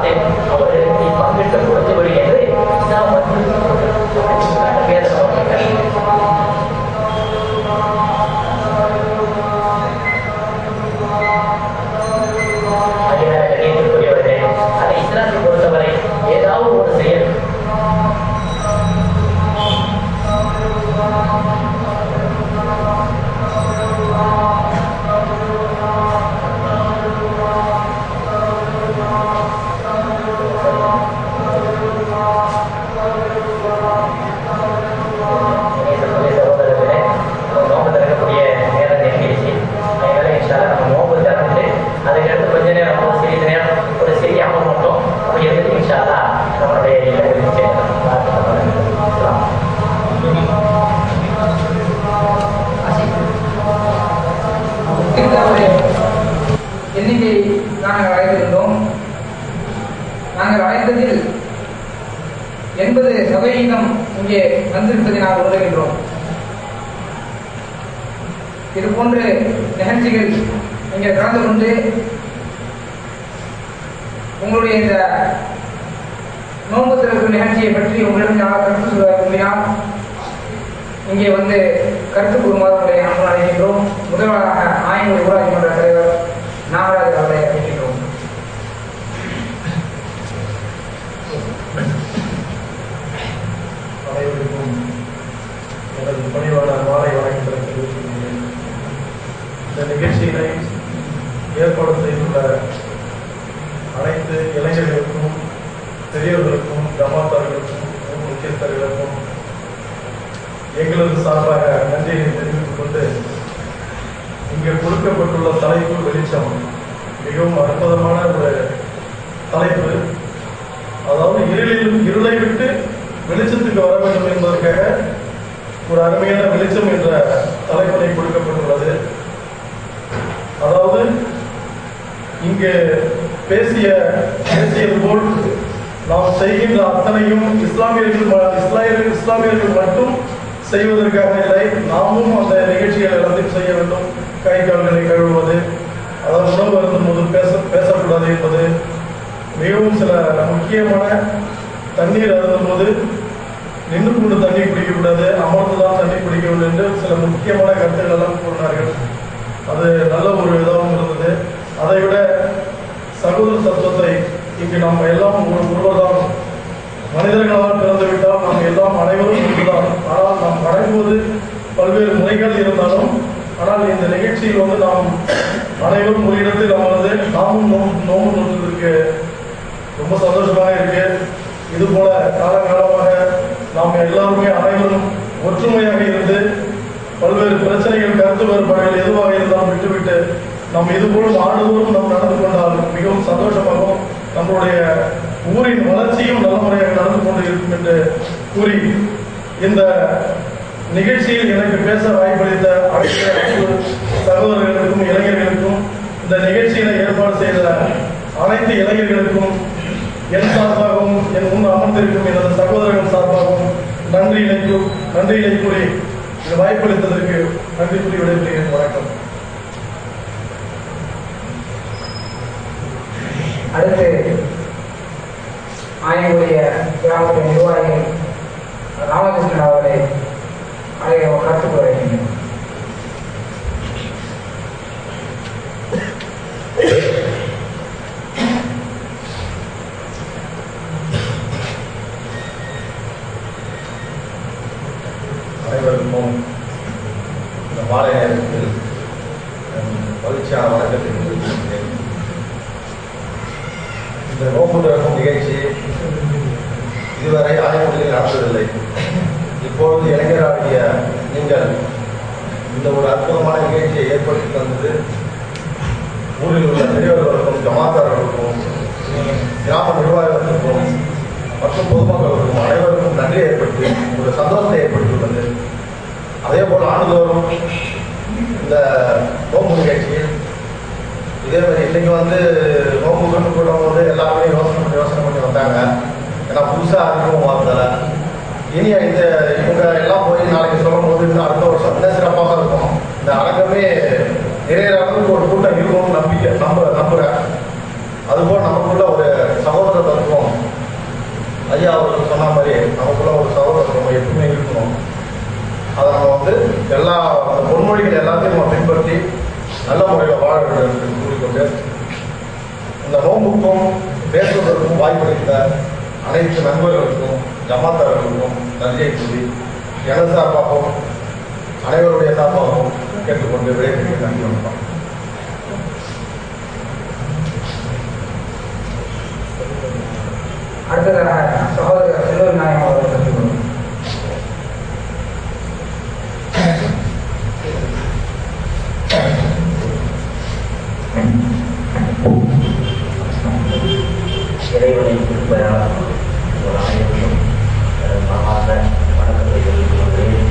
பார்த்தேன் அவர்களுக்கு நீ பங்கிட்டு கொடுத்தபடி என்று இஸ்லாம் வந்து வேதம் அவர்கள் அதனால கணியத்திற்குரியவர்களே அந்த இஸ்லாத்தை பொறுத்தவரை ஏதாவது ஒரு செயல் இணையத்திற்குரிய சகோதரர்களே நம்ம நோம்பு திறக்கக்கூடிய நேரம் நெருங்கிடுச்சு அதனால இன்ஷால்லா நம்ம நோம்பு திறந்துட்டு அதுக்கடுத்து கொஞ்ச நேரம் ஒரு சிறிது நேரம் ஒரு சிறிய அமர் மட்டும் நம்ம இருந்துட்டு இன்ஷால்லா நம்மளுடைய இல்லங்களுக்கு சேர்ந்து பார்க்கலாம் இருக்கிறவருடைய எண்ணிக்கை நாங்கள் அழைத்திருந்தோம் நாங்கள் அழைத்ததில் எண்பது சதவீதம் இங்கே வந்திருப்பதை நாங்கள் உணர்கின்றோம் இது போன்ற நிகழ்ச்சிகள் இங்கே கலந்து கொண்டு உங்களுடைய இந்த நோன்பு திறப்பு நிகழ்ச்சியை பற்றி உங்களிடம் யாராவது கருத்து சொல்ல விரும்பினால் இங்கே வந்து கருத்து கூறுமாறு உங்களை அன்பு அழைக்கின்றோம் முதல்வராக ஆயனூர் ஊராட்சி மன்ற தலைவர் நாகராஜ் அவர்களை அழைக்கின்றோம் அனைவருக்கும் எனது பணிவான மாலை வணக்கங்களை தெரிவித்துக் கொள்கிறேன் இந்த நிகழ்ச்சியினை ஏற்பாடு செய்துள்ள அனைத்து இளைஞர்களுக்கும் பெரியவர்களுக்கும் ஜமாத்தார்களுக்கும் ஊர் முக்கியஸ்தர்களுக்கும் எங்களது சார்பாக நன்றியை தெரிவித்துக் கொண்டு இங்கே கொடுக்கப்பட்டுள்ள தலைப்பு வெளிச்சம் மிகவும் அற்புதமான ஒரு தலைப்பு அதாவது இருளில் இருளை விட்டு வெளிச்சத்துக்கு வர வேண்டும் என்பதற்காக ஒரு அருமையான வெளிச்சம் என்ற தலைப்பனை கொடுக்கப்பட்டுள்ளது அதாவது இங்கே பேசிய பேசியது போல் நாம் செய்கின்ற அத்தனையும் இஸ்லாமியர்கள் ம- இஸ்லாமியர்கள் இஸ்லாமியர்கள் மட்டும் செய்வதற்காக இல்லை நாமும் அந்த நிகழ்ச்சிகள் எல்லாத்தையும் செய்ய வேண்டும் கை கால்களை கழுவுவது அதாவது உணவு அருந்தும் போது பேச பேசக்கூடாது என்பது மிகவும் சில முக்கியமான தண்ணீர் அருந்தும் போது நின்று கொண்டு தண்ணி குடிக்கக்கூடாது அமர்ந்து தான் தண்ணி குடிக்க வேண்டும் என்று சில முக்கியமான கருத்துக்கள் எல்லாம் கூறினார்கள் அது நல்ல ஒரு இதாகவும் இருந்தது அதை விட சகோதர தத்துவத்தை இங்கு நாம் எல்லாம் ஒரு- ஒருவர்தான் மனிதர்களால் பிறந்து விட்டால் நாம் எல்லாம் அனைவரும் ஒன்றுதான் ஆனால் நாம் வணங்குவது பல்வேறு முறைகள் இருந்தாலும் ஆனால் இந்த நிகழ்ச்சியில் வந்து நாம் அனைவரும் ஒரு இடத்தில் அமர்ந்து நாமும் நோம்பு நோம்பு நோட்டத்திற்கு ரொம்ப சந்தோஷமாக இருக்கு இது போல காலங்காலமாக நாம் எல்லாருமே அனைவரும் ஒற்றுமையாக இருந்து பல்வேறு பிரச்சனைகள் கருத்து வேறுபாடுகள் எதுவாக இருந்தாலும் விட்டுவிட்டு நாம் இது போல ஆண்டுதோறும் நாம் நடந்து கொண்டால் மிகவும் சந்தோஷமாகவும் நம்மளுடைய ஊரின் வளர்ச்சியும் நல்ல முறையாக நடந்து கொண்டு இருக்கும் என்று கூறி இந்த நிகழ்ச்சியில் எனக்கு பேச வாய்ப்பளித்த அனைத்து அன்பு சகோதரர்களுக்கும் இளைஞர்களுக்கும் இந்த நிகழ்ச்சியில ஏற்பாடு செய்த அனைத்து இளைஞர்களுக்கும் என் சார்பாகவும் என் முன் அமர்ந்திருக்கும் எனது சகோதரர்கள் சார்பாகவும் நன்றி இணைக்கும் நன்றியினை கூறி இந்த வாய்ப்பளித்ததற்கு நன்றி கூறி விடைபெறுகிறேன் வணக்கம் அடுத்து ஆயனுடைய கிராமத்தின் நிர்வாகிகள் ராமகிருஷ்ணன் அவர்களை அழைக்க கருத்து கூற வேண்டும் அனைவருக்கும் இந்த மாலை நேரத்தில் என் மகிழ்ச்சியான வணக்கத்தை தெரிவிக்கின்றேன் இந்த நோம்பு திறக்கும் நிகழ்ச்சி இதுவரை ஆய்வுகளில் நடந்ததில்லை இப்பொழுது இளைஞராகிய நீங்கள் இந்த ஒரு அற்புதமான நிகழ்ச்சியை ஏற்படுத்தி தந்தது ஊரில் உள்ள பெரியவர்களுக்கும் ஜமாத்தார்களுக்கும் கிராம நிர்வாகத்திற்கும் மற்றும் பொதுமக்களுக்கும் அனைவருக்கும் நன்றி ஏற்படுத்தி ஒரு சந்தோஷத்தை ஏற்படுத்தியுள்ளது அதே போல் ஆண்டுதோறும் இந்த நோம்பு நிகழ்ச்சியில் இதே மாதிரி இன்னைக்கு வந்து நோம்பு கொண்டு கூட்டம் போது எல்லாருமே யோசனை பண்ணி யோசனை பண்ணி வந்தாங்க ஏன்னா புதுசாக அறிமுகம் வந்ததால இனி இந்த இவங்க எல்லாம் போய் நாளைக்கு சொல்லும் போது இன்னும் அடுத்த வருஷம் இன்னும் சிறப்பாக இருக்கும் இந்த அரங்கமே நிறைய அளவுக்கு ஒரு கூட்டம் இருக்கும்னு நம்பிக்கை நம்ப நம்புறேன் அதுபோல் நமக்குள்ள ஒரு சகோதர ஐயா அவர்கள் சொன்ன மாதிரி நமக்குள்ள ஒரு சகோதரத்துவம் எப்பவுமே இருக்கணும் அதை நம்ம வந்து எல்லா அந்த பொன்மொழிகள் எல்லாத்தையும் நம்ம பின்பற்றி நல்ல முறையில் வாழ வேண்டும் என்று கூறிக்கொண்டு இந்த நோம்புக்கும் பேசுவதற்கும் வாய்ப்பளித்த அனைத்து நண்பர்களுக்கும் ஜமாத்தார்களுக்கும் நன்றியை கூறி எனது சார்பாகவும் அனைவருடைய சார்பாகவும் கேட்டுக்கொண்டு விடைபெறுகிறேன் நன்றி வணக்கம் அடுத்ததாக சகோதரர் செல்வர் நாயம் அவர்கள் கற்றுக்கொள்ளும் இறைவனை திருப்பெயரால் ஒரு ஆயிரம் மனமார்ந்த வணக்கத்தை தெரிவித்துக் கொள்கிறேன்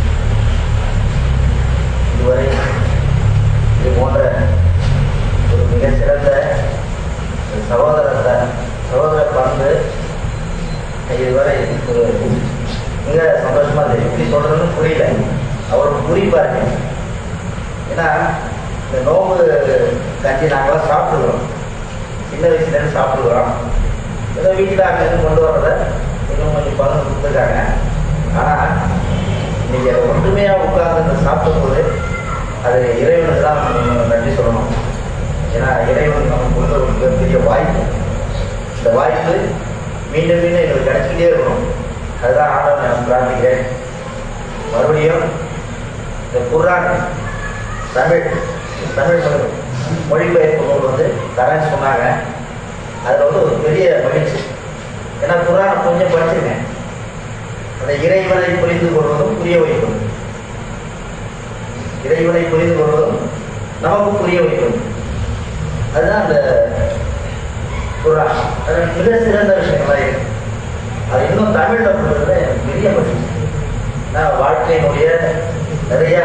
இதுவரை இது போன்ற ஒரு மிக சிறந்த ஒரு சகோதரத்தை சகோதர பண்பு இதுவரை ஒரு மிக சந்தோஷமா இருக்கு எப்படி சொல்றதுன்னு புரியல அவருக்கு புரிப்பாரு ஏன்னா இந்த நோம்பு கஞ்சி நாங்களாம் சாப்பிட்டுக்கிறோம் சின்ன வயசுலேருந்து சாப்பிடுறோம் ஏதோ வீட்டில் அங்கே இருந்து கொண்டு வர்றத இன்னும் கொஞ்சம் பலன் கொடுத்துருக்காங்க ஆனால் இன்னைக்கு ஒன்றுமையாக உட்கார்ந்து இந்த சாப்பிடும்போது அது இறைவனுக்கு தான் நம்ம நன்றி சொல்லணும் ஏன்னா இறைவன் நமக்கு கொடுத்த ஒரு மிகப்பெரிய வாய்ப்பு இந்த வாய்ப்பு மீண்டும் மீண்டும் எங்களுக்கு கிடைச்சிக்கிட்டே இருக்கணும் அதுதான் ஆண்டவன் நான் பிரார்த்திக்கிறேன் மறுபடியும் இந்த குர்ஆன் தமிழ் தமிழ் மொழி மொழிபெயர்ப்பு நூல் வந்து தரேன்னு சொன்னாங்க அதில் வந்து ஒரு பெரிய மகிழ்ச்சி ஏன்னா குரானை கொஞ்சம் படிச்சிருக்கேன் அந்த இறைவனை புரிந்து கொள்வதும் புரிய வைப்பதும் இறைவனை புரிந்து கொள்வதும் நமக்கு புரிய வைப்பதும் அதுதான் அந்த குரான் அது மிக சிறந்த விஷயங்களா இருக்கு அது இன்னும் தமிழில் சொல்றதுல எனக்கு பெரிய மகிழ்ச்சி நான் வாழ்க்கையினுடைய நிறைய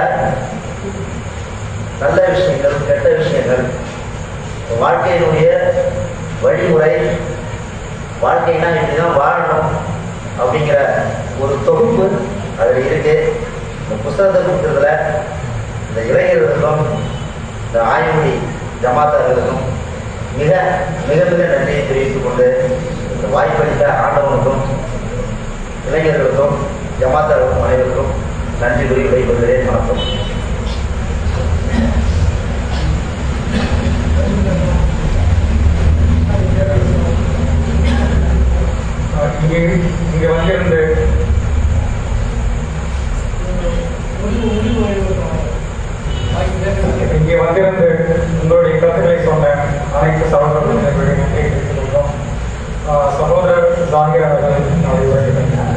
நல்ல விஷயங்கள் கெட்ட விஷயங்கள் வாழ்க்கையினுடைய வழிமுறை வாழ்க்கைனா இப்படிதான் வாழணும் அப்படிங்கிற ஒரு தொகுப்பு அதில் இருக்கு இந்த புஸ்தகத்தை கொடுத்ததுல இந்த இளைஞர்களுக்கும் இந்த ஆய்மொழி ஜமாத்தார்களுக்கும் மிக மிக மிக நன்றியை தெரிவித்துக் கொண்டு இந்த வாய்ப்பளித்த ஆண்டவனுக்கும் இளைஞர்களுக்கும் ஜமாத்தார்களுக்கும் அனைவருக்கும் நன்றி கூறி விடைபெறுகிறேன் வணக்கம் இங்கே இங்கே வந்திருந்து இங்கே வந்திருந்து உங்களுடைய கருத்துக்களை சொன்ன அனைத்து சகோதரர்களுக்கும் கேட்டுக்கொள்கிறோம் சகோதரர் ஜாகிர் அவர்கள் நாளை வருகிறார்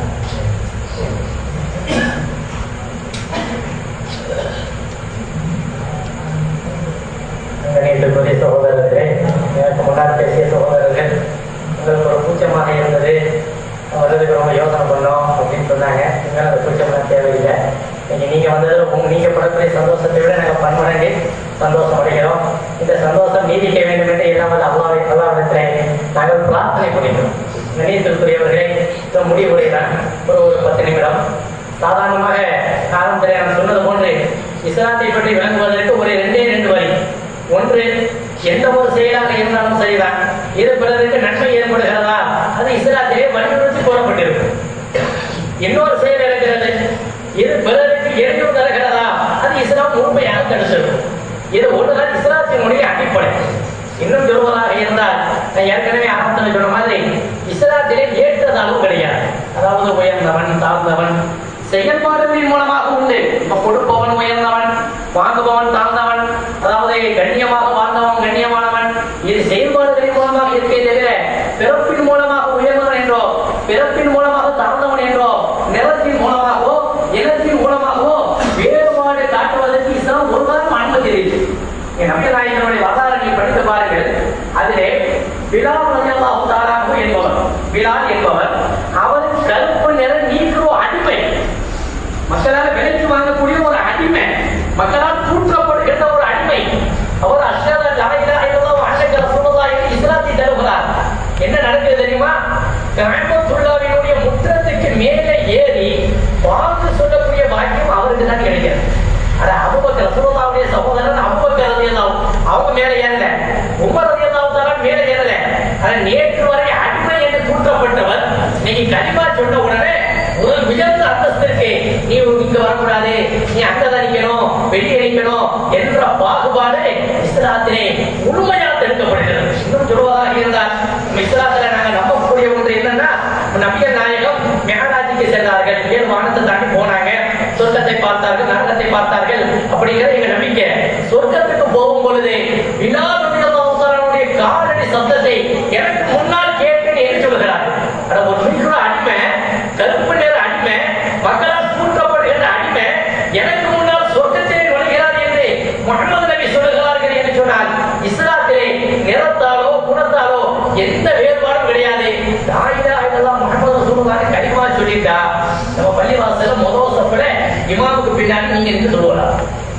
கணியத்திற்குரிய சகோதரர்களே எனக்கு முன்னால் பேசிய சகோதரர்கள் உங்களுக்கு ஒரு கூச்சமாக இருந்தது வர்றதுக்கு ரொம்ப யோசனை பண்ணோம் அப்படின்னு சொன்னாங்க நீங்கள் அந்த கூச்சம்லாம் தேவையில்லை இன்னைக்கு நீங்க வந்ததில் உங்க நீங்க படக்கூடிய சந்தோஷத்தை விட நாங்கள் பன்மடங்கு சந்தோஷம் அடைகிறோம் இந்த சந்தோஷம் நீடிக்க வேண்டும் என்று இல்லாமல் அல்லாவை அல்லாவிடத்திலே நாங்கள் பிரார்த்தனை பண்ணிக்கிறோம் கணியத்திற்குரியவர்களே இந்த முடிவுரைதான் ஒரு ஒரு பத்து நிமிடம் சாதாரணமாக காலம் தெரியாமல் சொன்னது போன்று இஸ்லாத்தை பற்றி விளங்குவதற்கு ஒரு ரெண்டே ரெண்டு வரி ஒன்று எந்த ஒரு செயலாக இருந்தாலும் சரிதான் இது பிறருக்கு நன்மை ஏற்படுகிறதா அது இஸ்லாத்திலே வலியுறுத்தி கூறப்பட்டிருக்கு இன்னொரு செயல் இருக்கிறது இது பிறருக்கு இடையூறு தருகிறதா அது இஸ்லாம் முழுமையாக தடுத்திருக்கும் இது ஒன்றுதான் இஸ்லாத்தினுடைய அடிப்படை இன்னும் சொல்வதாக இருந்தால் நான் ஏற்கனவே ஆரம்பத்தில் சொன்ன மாதிரி இஸ்லாத்திலே ஏற்றதாலும் கிடையாது அதாவது உயர்ந்தவன் தாழ்ந்தவன் செயல்பாடுகளின் மூலமாக உண்டு இப்ப கொடுப்பவன் உயர்ந்தவன் வாங்குபவன் தாழ்ந்தவன் அதாவது கண்ணியமாக வாழ்ந்தவன் கண்ணியமானவன் இது செயல்பாடுகளின் மூலமாக இருக்கே தவிர பிறப்பின் மூலமாக உயர்ந்தவன் என்றோ பிறப்பின் மூலமாக தாழ்ந்தவன் என்றோ நிலத்தின் மூலமாகவோ இனத்தின் மூலமாகவோ வேறுபாடு காட்டுவதற்கு இஸ்லாம் ஒரு காலம் அனுமதி இருக்கு நம்பிநாயகனுடைய வரலாறு படித்து பாருங்கள் அதிலே பிலால் ரலியல்லாஹு தாலாஹு என்பவர் பிலால் என்பவர் அவர் கருப்பு நிற நீக்ரோ அடிமை மக்களால் விலைக்கு வாங்கக்கூடிய ஒரு அடிமை மக்களால் தூற்றப்படுகின்ற ஒரு அடிமை அவர் அஷ்டத ஜாயிலா இல்லல்லாஹு அன்னைக்கு ரசூலுல்லாஹி இஸ்லாத்தை தருகிறார் என்ன நடக்குது தெரியுமா காபத்துல்லாவினுடைய முற்றத்துக்கு மேலே ஏறி வாழ்ந்து சொல்லக்கூடிய பாக்கியம் அவருக்கு தான் கிடைக்கிறது அட அபுபக்கர் ரசூலுல்லாஹ்வுடைய சகோதரன் அபுபக்கர் ரலியல்லாஹு அவங்க மேல ஏறல உமர் ரலியல்லாஹு தஆலா மேல ஏறல ஆனா நேற்று வரை அடிமை என்று தூற்றப்பட்டவர் விஷயமாக இருந்தால் நம்ம இஸ்லாத்துல நாங்க நம்பக்கூடிய ஒன்று என்னன்னா நபிகள் நாயகம் மேகராஜிக்கு சென்றார்கள் ஏழு வானத்தை தாண்டி போனாங்க சொர்க்கத்தை பார்த்தார்கள் நரகத்தை பார்த்தார்கள் அப்படிங்கிறது எங்க நம்பிக்கை சொர்க்கத்துக்கு போகும் பொழுது வினாவுடைய காலடி சப்தத்தை எனக்கு முன்னால் கேட்கன்னு என்று சொல்கிறார் அட ஒரு மிகுற அடிமை கருப்பு நிற அடிமை மக்களால் கூட்டப்படுகின்ற அடிமை எனக்கு முன்னால் சொர்க்கத்திலே நுழைகிறார் என்று முகமது நபி சொல்லுகிறார்கள் என்று சொன்னால் இஸ்லாத்திலே நிறத்தாலோ குணத்தாலோ எந்த வேறுபாடும் கிடையாது தாயிலா இதெல்லாம் முகமது ரசூலுல்லாஹி கலிமா சொல்லிட்டா நம்ம பள்ளிவாசல்ல முதல் சப்பல இமாமுக்கு பின்னாடி நீங்க நின்று சொல்லுவலாம்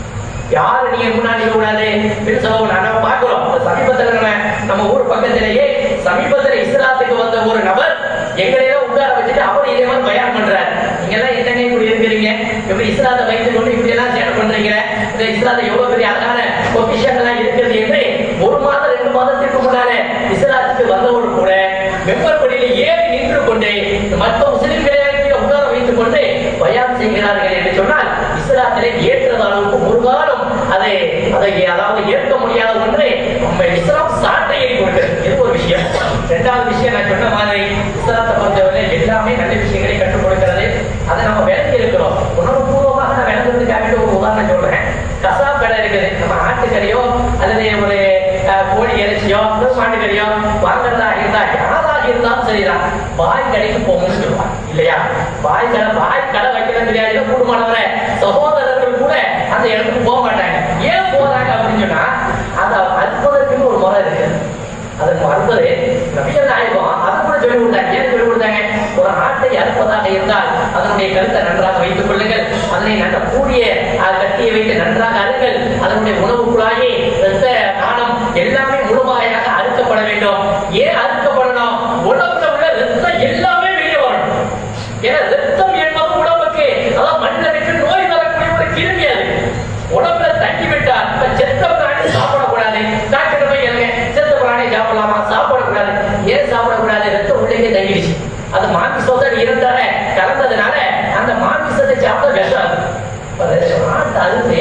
யாரு நீங்க முன்னாடி கூடாது பெருசாவும் நம்ம பார்க்கிறோம் இந்த சமீபத்துல நம்ம நம்ம ஊர் பக்கத்திலேயே சமீபத்துல இஸ்லாத்துக்கு வந்த ஒரு நபர் எங்களையோ உட்கார வச்சுட்டு அவர் இதே மாதிரி பயான் பண்றாரு நீங்க எல்லாம் என்னங்க இப்படி இருக்கிறீங்க இப்படி இஸ்லாத்தை வைத்துக் கொண்டு இப்படி எல்லாம் சேட்டை பண்றீங்க இந்த இஸ்லாத்தை எவ்வளவு பெரிய அழகான பொக்கிஷங்கள்லாம் இருக்கிறது என்று ஒரு மாதம் ரெண்டு மாதத்திற்கு முன்னாலே இஸ்லாத்துக்கு வந்தவர் கூட மெம்பர் படியில ஏறி நின்று கொண்டு மற்ற முஸ்லிம்களை உட்கார வைத்துக் கொண்டு பயான் செய்கிறார்கள் என்று சொன்னால் இஸ்லாத்திலே ஏற்றது அளவுக்கு ஒரு காலம் அதை அதை அதாவது ஏற்க முடியாத ஒன்று நம்ம இஸ்லாம் சாட்டை ஏறி கொடுக்கிறது இது ஒரு விஷயம் இரண்டாவது விஷயம் நான் சொன்ன மாதிரி இஸ்லாத்தை பொறுத்தவரை எல்லாமே நல்ல விஷயங்களை கற்றுக் கொடுக்கிறது அதை நம்ம விளங்கி இருக்கிறோம் உணர்வுபூர்வமாக நான் விளங்குறதுக்காக வேண்டி ஒரு உதாரணம் சொல்றேன் கசாப் கடை இருக்குது நம்ம ஆட்டுக்கறியோ அல்லது ஒரு அஹ், கோழி இறைச்சியோ அல்லது மாட்டுக்கறியோ வாங்குறதா இருந்தா யாராக இருந்தாலும் சரிதான் பாய் கடைக்கு போகணும்னு சொல்லுவாங்க இல்லையா பாய் கடை பாய் கடை வைக்கிறது தெரியாது கூடுமானவரை சகோதரர்கள் கூட அந்த இடத்துக்கு போக மாட்டாங்க ஏன் போறாங்க அப்படின்னு சொன்னா அந்த அற்புதத்துக்கு ஒரு முறை இருக்கு அதற்கு அறுப்பது நபிகள் நாயகம் அதை கூட சொல்லி கொடுத்தாங்க ஏன் சொல்லி கொடுத்தாங்க ஒரு ஆட்டை அறுப்பதாக இருந்தால் அதனுடைய கருத்தை நன்றாக வைத்துக் கொள்ளுங்கள் அதனை நல்ல கூடிய அஹ், கட்டியை வைத்து நன்றாக அருங்கள் அதனுடைய உணவு குழாயி ரத்த நாணம் எல்லாமே முழுமையாக அறுக்கப்பட வேண்டும் ஏன் அறுக்கப்படணும் உடம்புல உள்ள ரத்தம் எல்லாமே வெளியே வரணும் ஏன்னா ரத்தம் என்பது உடம்புக்கு அதான் மனிதனுக்கு நோய் தரக்கூடிய ஒரு கிருமி அது உடம்புல தங்கி விட்டால் இப்ப செத்த பிராணி சாப்பிடக்கூடாது டாக்டர் போய் கேளுங்க செத்த பிராணி சாப்பிடலாமா சாப்பிடக்கூடாது ஏன் சாப்பிடக்கூடாது ரத்தம் உள்ளே தங்கிடுச்சு அது மாமிசோதன் இருந்தால கலந்ததுனால அந்த மாமிசத்தை சாப்பிட விஷம் இப்ப ஆட்டு அறுத்து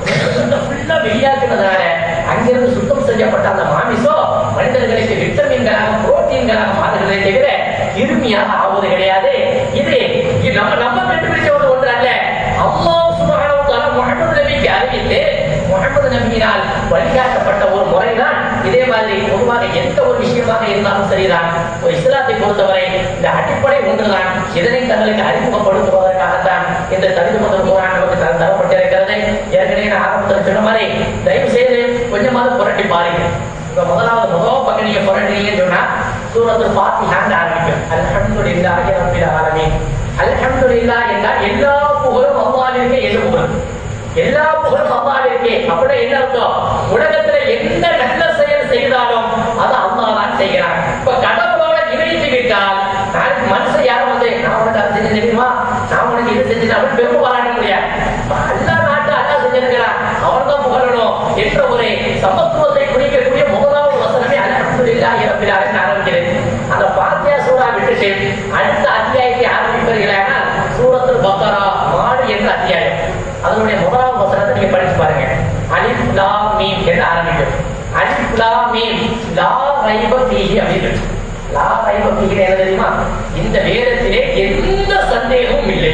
ஃபுல்லா வெளியாக்குனதுனால அங்கிருந்து சுத்தம் செய்யப்பட்ட அந்த மாமிசம் மனிதர்களுக்கு விட்டமின்களாக புரோட்டீன்களாக மாறுகிறதே தவிர இருமையாக ஆவது கிடையாது இது இது நம்ம நம்ம கண்டுபிடிச்ச ஒரு ஒன்று அல்ல அல்லாஹ் சுப்ஹானஹு வ தஆலா முஹம்மது நபிக்கு அறிவித்து முஹம்மது நபியினால் வழிகாட்டப்பட்ட ஒரு முறைதான் இதே மாதிரி பொதுவாக எந்த ஒரு விஷயமாக இருந்தாலும் சரிதான் ஒரு இஸ்லாத்தை பொறுத்தவரை இந்த அடிப்படை ஒன்றுதான் இதனை தங்களுக்கு அறிமுகப்படுத்துவதற்காகத்தான் இந்த தரிசு குரான் நமக்கு தர- தரப்பட்டிருக்கிறது ஏற்கனவே நான் ஆரம்பத்தில் சொன்ன மாதிரி தயவு செய்து கொஞ்சமாவது புரட்டி பாருங்க இப்ப முதலாவது முதல் பக்கம் நீங்க புரட்டுறீங்கன்னு சொன்னா சூரத்தில் பாத்திஹான்னு ஆரம்பிக்கும் அல்ஹம்துலில்லாஹி ரப்பில் ஆலமீன் அல்ஹம்துலில்லாஹ் என்றால் எல்லா புகழும் அல்லாஹ்விற்கே என்று புகழும் எல்லா புகழும் அல்லாஹ்விற்கே அப்படின்னா என்ன அர்த்தம் உலகத்துல எந்த நல்ல செயல் செய்தாலும் அது அல்லாஹ் தான் செய்கிறான் இப்ப கடவுளோட இணைத்து விட்டால் நாளைக்கு மனுஷன் யாரும் வந்து நான் உனக்கு அதை செஞ்சு தெரியுமா நான் உனக்கு இது செஞ்சு அப்படின்னு பெருமை பாராட்ட முடியாது அல்லா நாட்டு அல்லா செஞ்சிருக்கிறான் அவன் தான் புகழணும் என்ற ஒரு சமத்துவத்தை குறிக்கக்கூடிய முதலாவது வசனமே அல்ஹம்துலில்லாஹி ரப்பில் ஆலமீன் ஆரம்பிக்கிறது அந்த பாத்தியா சூரா விட்டுட்டு அடுத்த அத்தியாயத்தை ஆரம்பிப்பீர்களானால் சூரத்துல் பக்கரா மாடு என்ற அத்தியாயம் அதனுடைய முதலாவது வசனத்தை நீங்க படிச்சு பாருங்க அலிஃப் லாம் மீம் என்று ஆரம்பிக்கும் அலிஃப் லாம் மீம் லா ரைப ஃபீஹி அப்படின்னு இருக்கு. லா ரைப ஃபீஹி என்ன தெரியுமா இந்த வேதத்திலே எந்த சந்தேகமும் இல்லை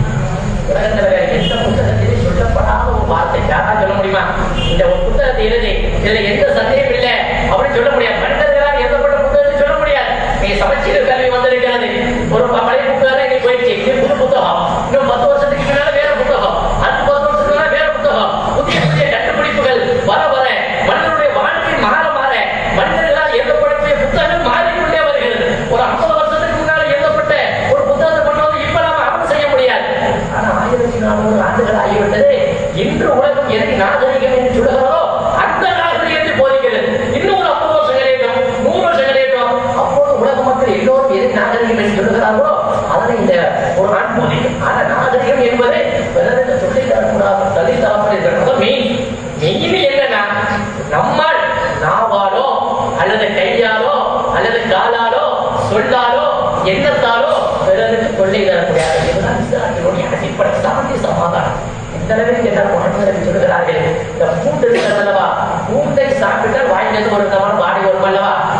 உலகத்துல வேற எந்த புத்தகத்திலே சொல்லப்படாத ஒரு வார்த்தை யாராவது சொல்ல முடியுமா இந்த ஒரு புத்தகத்தை எழுதி இதுல எந்த சந்தேகம் இல்லை அப்படின்னு சொல்ல முடியாது மனிதர்களால் எழுதப்பட்ட புத்தகத்தை சொல்ல முடியாது நீங்க சமச்சீர் கல்வி வந்திருக்கிறது ஒரு பழைய புத்தகம் இன்னைக்கு போயிடுச்சு இது புது புத்தகம் இன்னும் பத்து வருஷத்துக்கு முன்னால வேற புத்தகம் அடுத்த பத்து வருஷத்துக்கு முன்னால வேற புத்தகம் புதிய புதிய கண்டுபிடிப்புகள் வர வர மனிதனுடைய வாழ்க்கை மாற மாற மனிதர்களால் எழுதப்படக்கூடிய புத்தகங்கள் மாறிக்கொண்டே வருகிறது ஒரு ஐம்பது வருஷத்துக்கு முன்னால எழுதப்பட்ட ஒரு புத்தகத்தை பண்ணுவது இப்ப நாம அமல் செய்ய முடியாது ஆனா ஆயிரத்தி நானூறு ஆண்டுகள் ஆகிவிட்டது இன்று உலகம் எதை நாகரிகம் என்று சொல்லுகிறதோ அந்த நாகரிகத்தை போதிக்கிறது இன்னும் ஒரு ஐம்பது வருஷம் கழியட்டும் நூறு வருஷம் கழியட்டும் அப்போது உலக மக்கள் எல்லோரும் எதை நாகரிகம் என்று சொல்லுகிறார்களோ அதனை இந்த ஒரு நாள் போதிக்கும் ஆனா நாகரிகம் என்பது பிறருக்கு சொல்லி தரக்கூடாது தள்ளி தரப்படுகிறது மெயின் மெயின் என்னன்னா நம்மால் நாவாலோ அல்லது கையாலோ அல்லது காலாலோ சொல்லாலோ எண்ணத்தாலோ பிறருக்கு கொள்ளை தரக்கூடாது இதுதான் இஸ்லாத்தினுடைய அடிப்படை சாந்தி சமாதானம் இந்த அளவிற்கு என்ன முகமது சொல்லுகிறார்கள் இந்த பூண்டு இருக்கிறது அல்லவா பூண்டை சாப்பிட்டால் வாயிலிருந்து ஒரு தவறு வாடி வரும் அல்லவா அந்த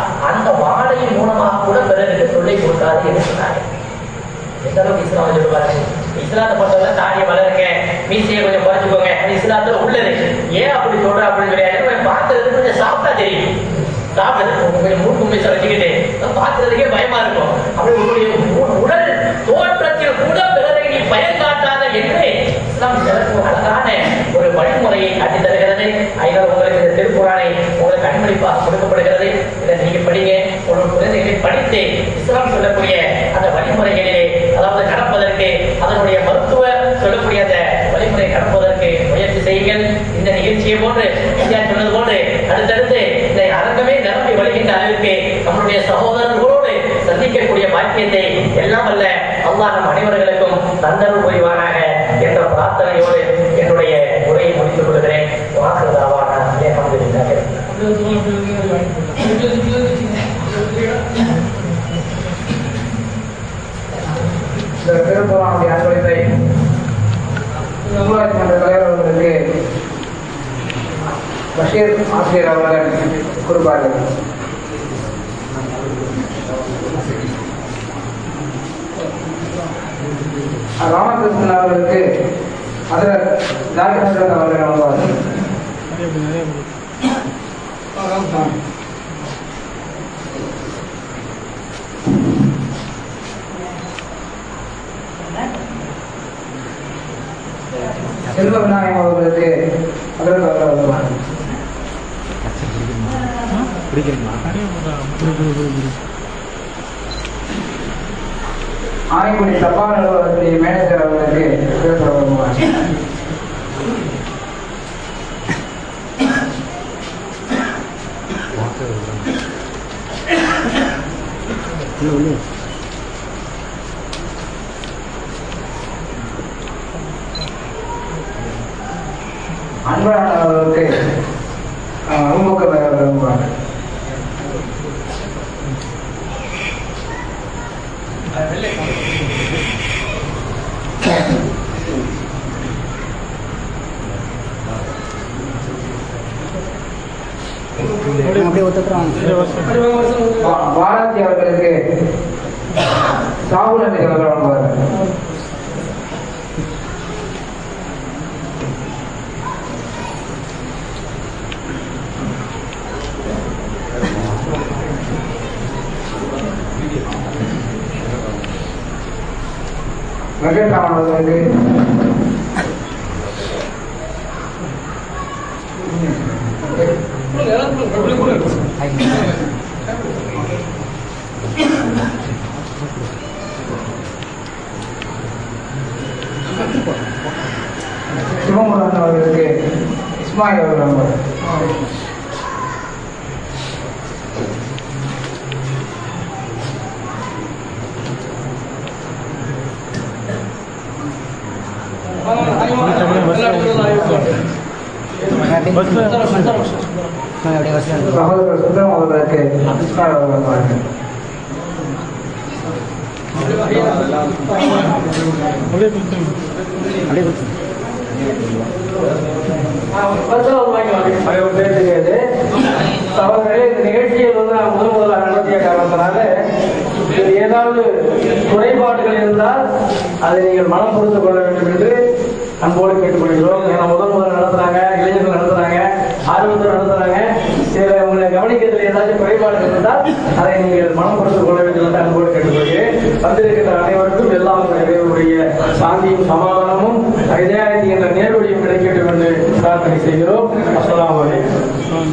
அந்த வாழையின் மூலமாக கூட பிறருக்கு தொல்லை கொடுக்காது என்று சொன்னாங்க எந்த அளவுக்கு இஸ்லாம் சொல்லுவாரு இஸ்லாத்தை பொறுத்தவரை தாடியை வளருங்க மீசையை கொஞ்சம் குறைச்சிக்கோங்க அது இஸ்லாத்துல உள்ளது ஏன் அப்படி சொல்ற அப்படின்னு சொல்லி பார்க்கறது கொஞ்சம் சாப்பிட்டா தெரியும் சாப்பிடுறது கொஞ்சம் மூக்கு மீசை வச்சுக்கிட்டு பார்க்கறதுக்கே பயமா இருக்கும் அப்படி உங்களுடைய உ- உடல் தோற்றத்தில் கூட பிறரை நீ பயன் காட்டாத என்று இஸ்லாம் எனக்கு ஒரு அழகான ஒரு வழிமுறையை காட்டி தருகிறது அதனால் உங்களுக்கு இந்த திருக்குறானை உங்களுக்கு அன்பளிப்பாக கொடுக்கப்படுகிறது இதை நீங்க படிங்க உங்கள் குழந்தைகளை படித்து இஸ்லாம் சொல்லக்கூடிய அந்த வழிமுறைகளிலே அதாவது நடப்பதற்கு அதனுடைய மருத்துவ சொல்லக்கூடிய அந்த வழிமுறை நடப்பதற்கு முயற்சி செய்யுங்கள் இந்த நிகழ்ச்சியை போன்று ஐயா சொன்னது போன்று அடுத்தடுத்து இந்த அரங்கமே நிரம்பி வருகின்ற அளவிற்கு நம்முடைய சகோதரர்களோடு சந்திக்கக்கூடிய பாக்கியத்தை எல்லாம் அல்ல அல்லாஹ் நம் அனைவர்களுக்கும் தந்தருள் புரிவானாக என்ற பிரார்த்தனையோடு என்னுடைய உரையை முடித்துக் கொள்கிறேன் வாக்குதாவான அல்ஹம்துலில்லாஹ் இந்த திருக்குறானுடைய அன்பளிப்பை ஊராட்சி மன்ற தலைவர் அவர்களுக்கு பஷீர் ஆசிரியர் அவர்கள் கொடுப்பார்கள் ராமகிருஷ்ணன் அவர்களுக்கு அதில் டாக்டர் ஹசரத் அவர்கள் வழங்குவார்கள் செல்வ விநாயகம் அவர்களுக்கு அதில் அவர்கள் வழங்குவார்கள் ஆனைக்குடி தபால் அலுவலகத்துடைய மேனேஜர் அவர்களுக்கு அதில் வழங்குவார்கள் அன்பழகன் அவர்களுக்கு உமுக வழங்குவாங்க வா- பாரதி அவர்களுக்கு சாகுல் நபி அவர்கள் வழங்குவார்கள் வெங்கட்ராமன் அவர்களுக்கு சிவமுருகன் அவர்களுக்கு இஸ்மாயில் அவர்கள் வழங்குவார்கள் சகோதரர் சுந்தரம் அவர்களுக்கு இஸ்மாயில் அவர்கள் வழங்குவார்கள் அவர்களே இந்த நிகழ்ச்சியை வந்து நான் முதல் முதலாக நடத்திய காரணத்தினால இதில் ஏதாவது குறைபாடுகள் இருந்தால் அதை நீங்கள் மனம் பொறுத்துக் கொள்ள வேண்டும் என்று அன்போடு கேட்டுக்கொள்கிறோம் ஏன்னா முதல் முதல் நடத்துறாங்க இளைஞர்கள் நடத்துறாங்க ஆர்வத்தில் நடத்துறாங்க இதில் உங்களை கவனிக்கிறதுல ஏதாச்சும் குறைபாடுகள் இருந்தால் அதை நீங்கள் மனம் பொறுத்துக் கொள்ள வேண்டும் என்று அன்போடு கேட்டுக்கொள்கிறேன் வந்திருக்கின்ற அனைவருக்கும் எல்லாம் இறைவனுடைய சாந்தியும் சமாதானமும் ஹிதாயத்தி என்ற நேர்வழியும் கிடைக்கட்டும் என்று பிரார்த்தனை செய்கிறோம் அஸ்ஸலாமு அலைக்கும்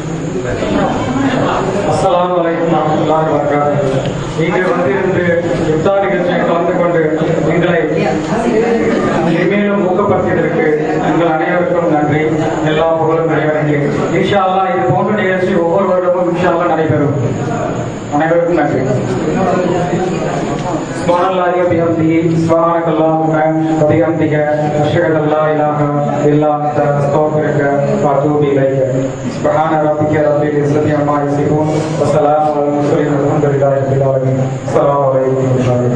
அஸ்ஸலாமு அலைக்கும் வரஹ்மத்துல்லாஹி வபரகாத்துஹு இங்கு வந்திருந்து இஃப்தார் நிகழ்ச்சியில் கலந்து கொண்டு எங்களை மேலும் ஊக்கப்படுத்தியதற்கு உங்கள் அனைவருக்கும் நன்றி எல்லா புகழும் இறைவனுக்கு இன்ஷா அல்லாஹ் இது போன்ற நிகழ்ச்சி ஒவ்வொரு வருடமும் இன்ஷா அல்லாஹ் நடைபெறும் அனைவருக்கும் நன்றி سبحان الله وبحمده سبحانك اللهم وبحمدك أشهد أن لا إله إلا أنت أستغفرك وأتوب إليك سبحان ربك رب العزة عما يصفون وسلام على المرسلين والحمد لله رب العالمين السلام عليكم ورحمة الله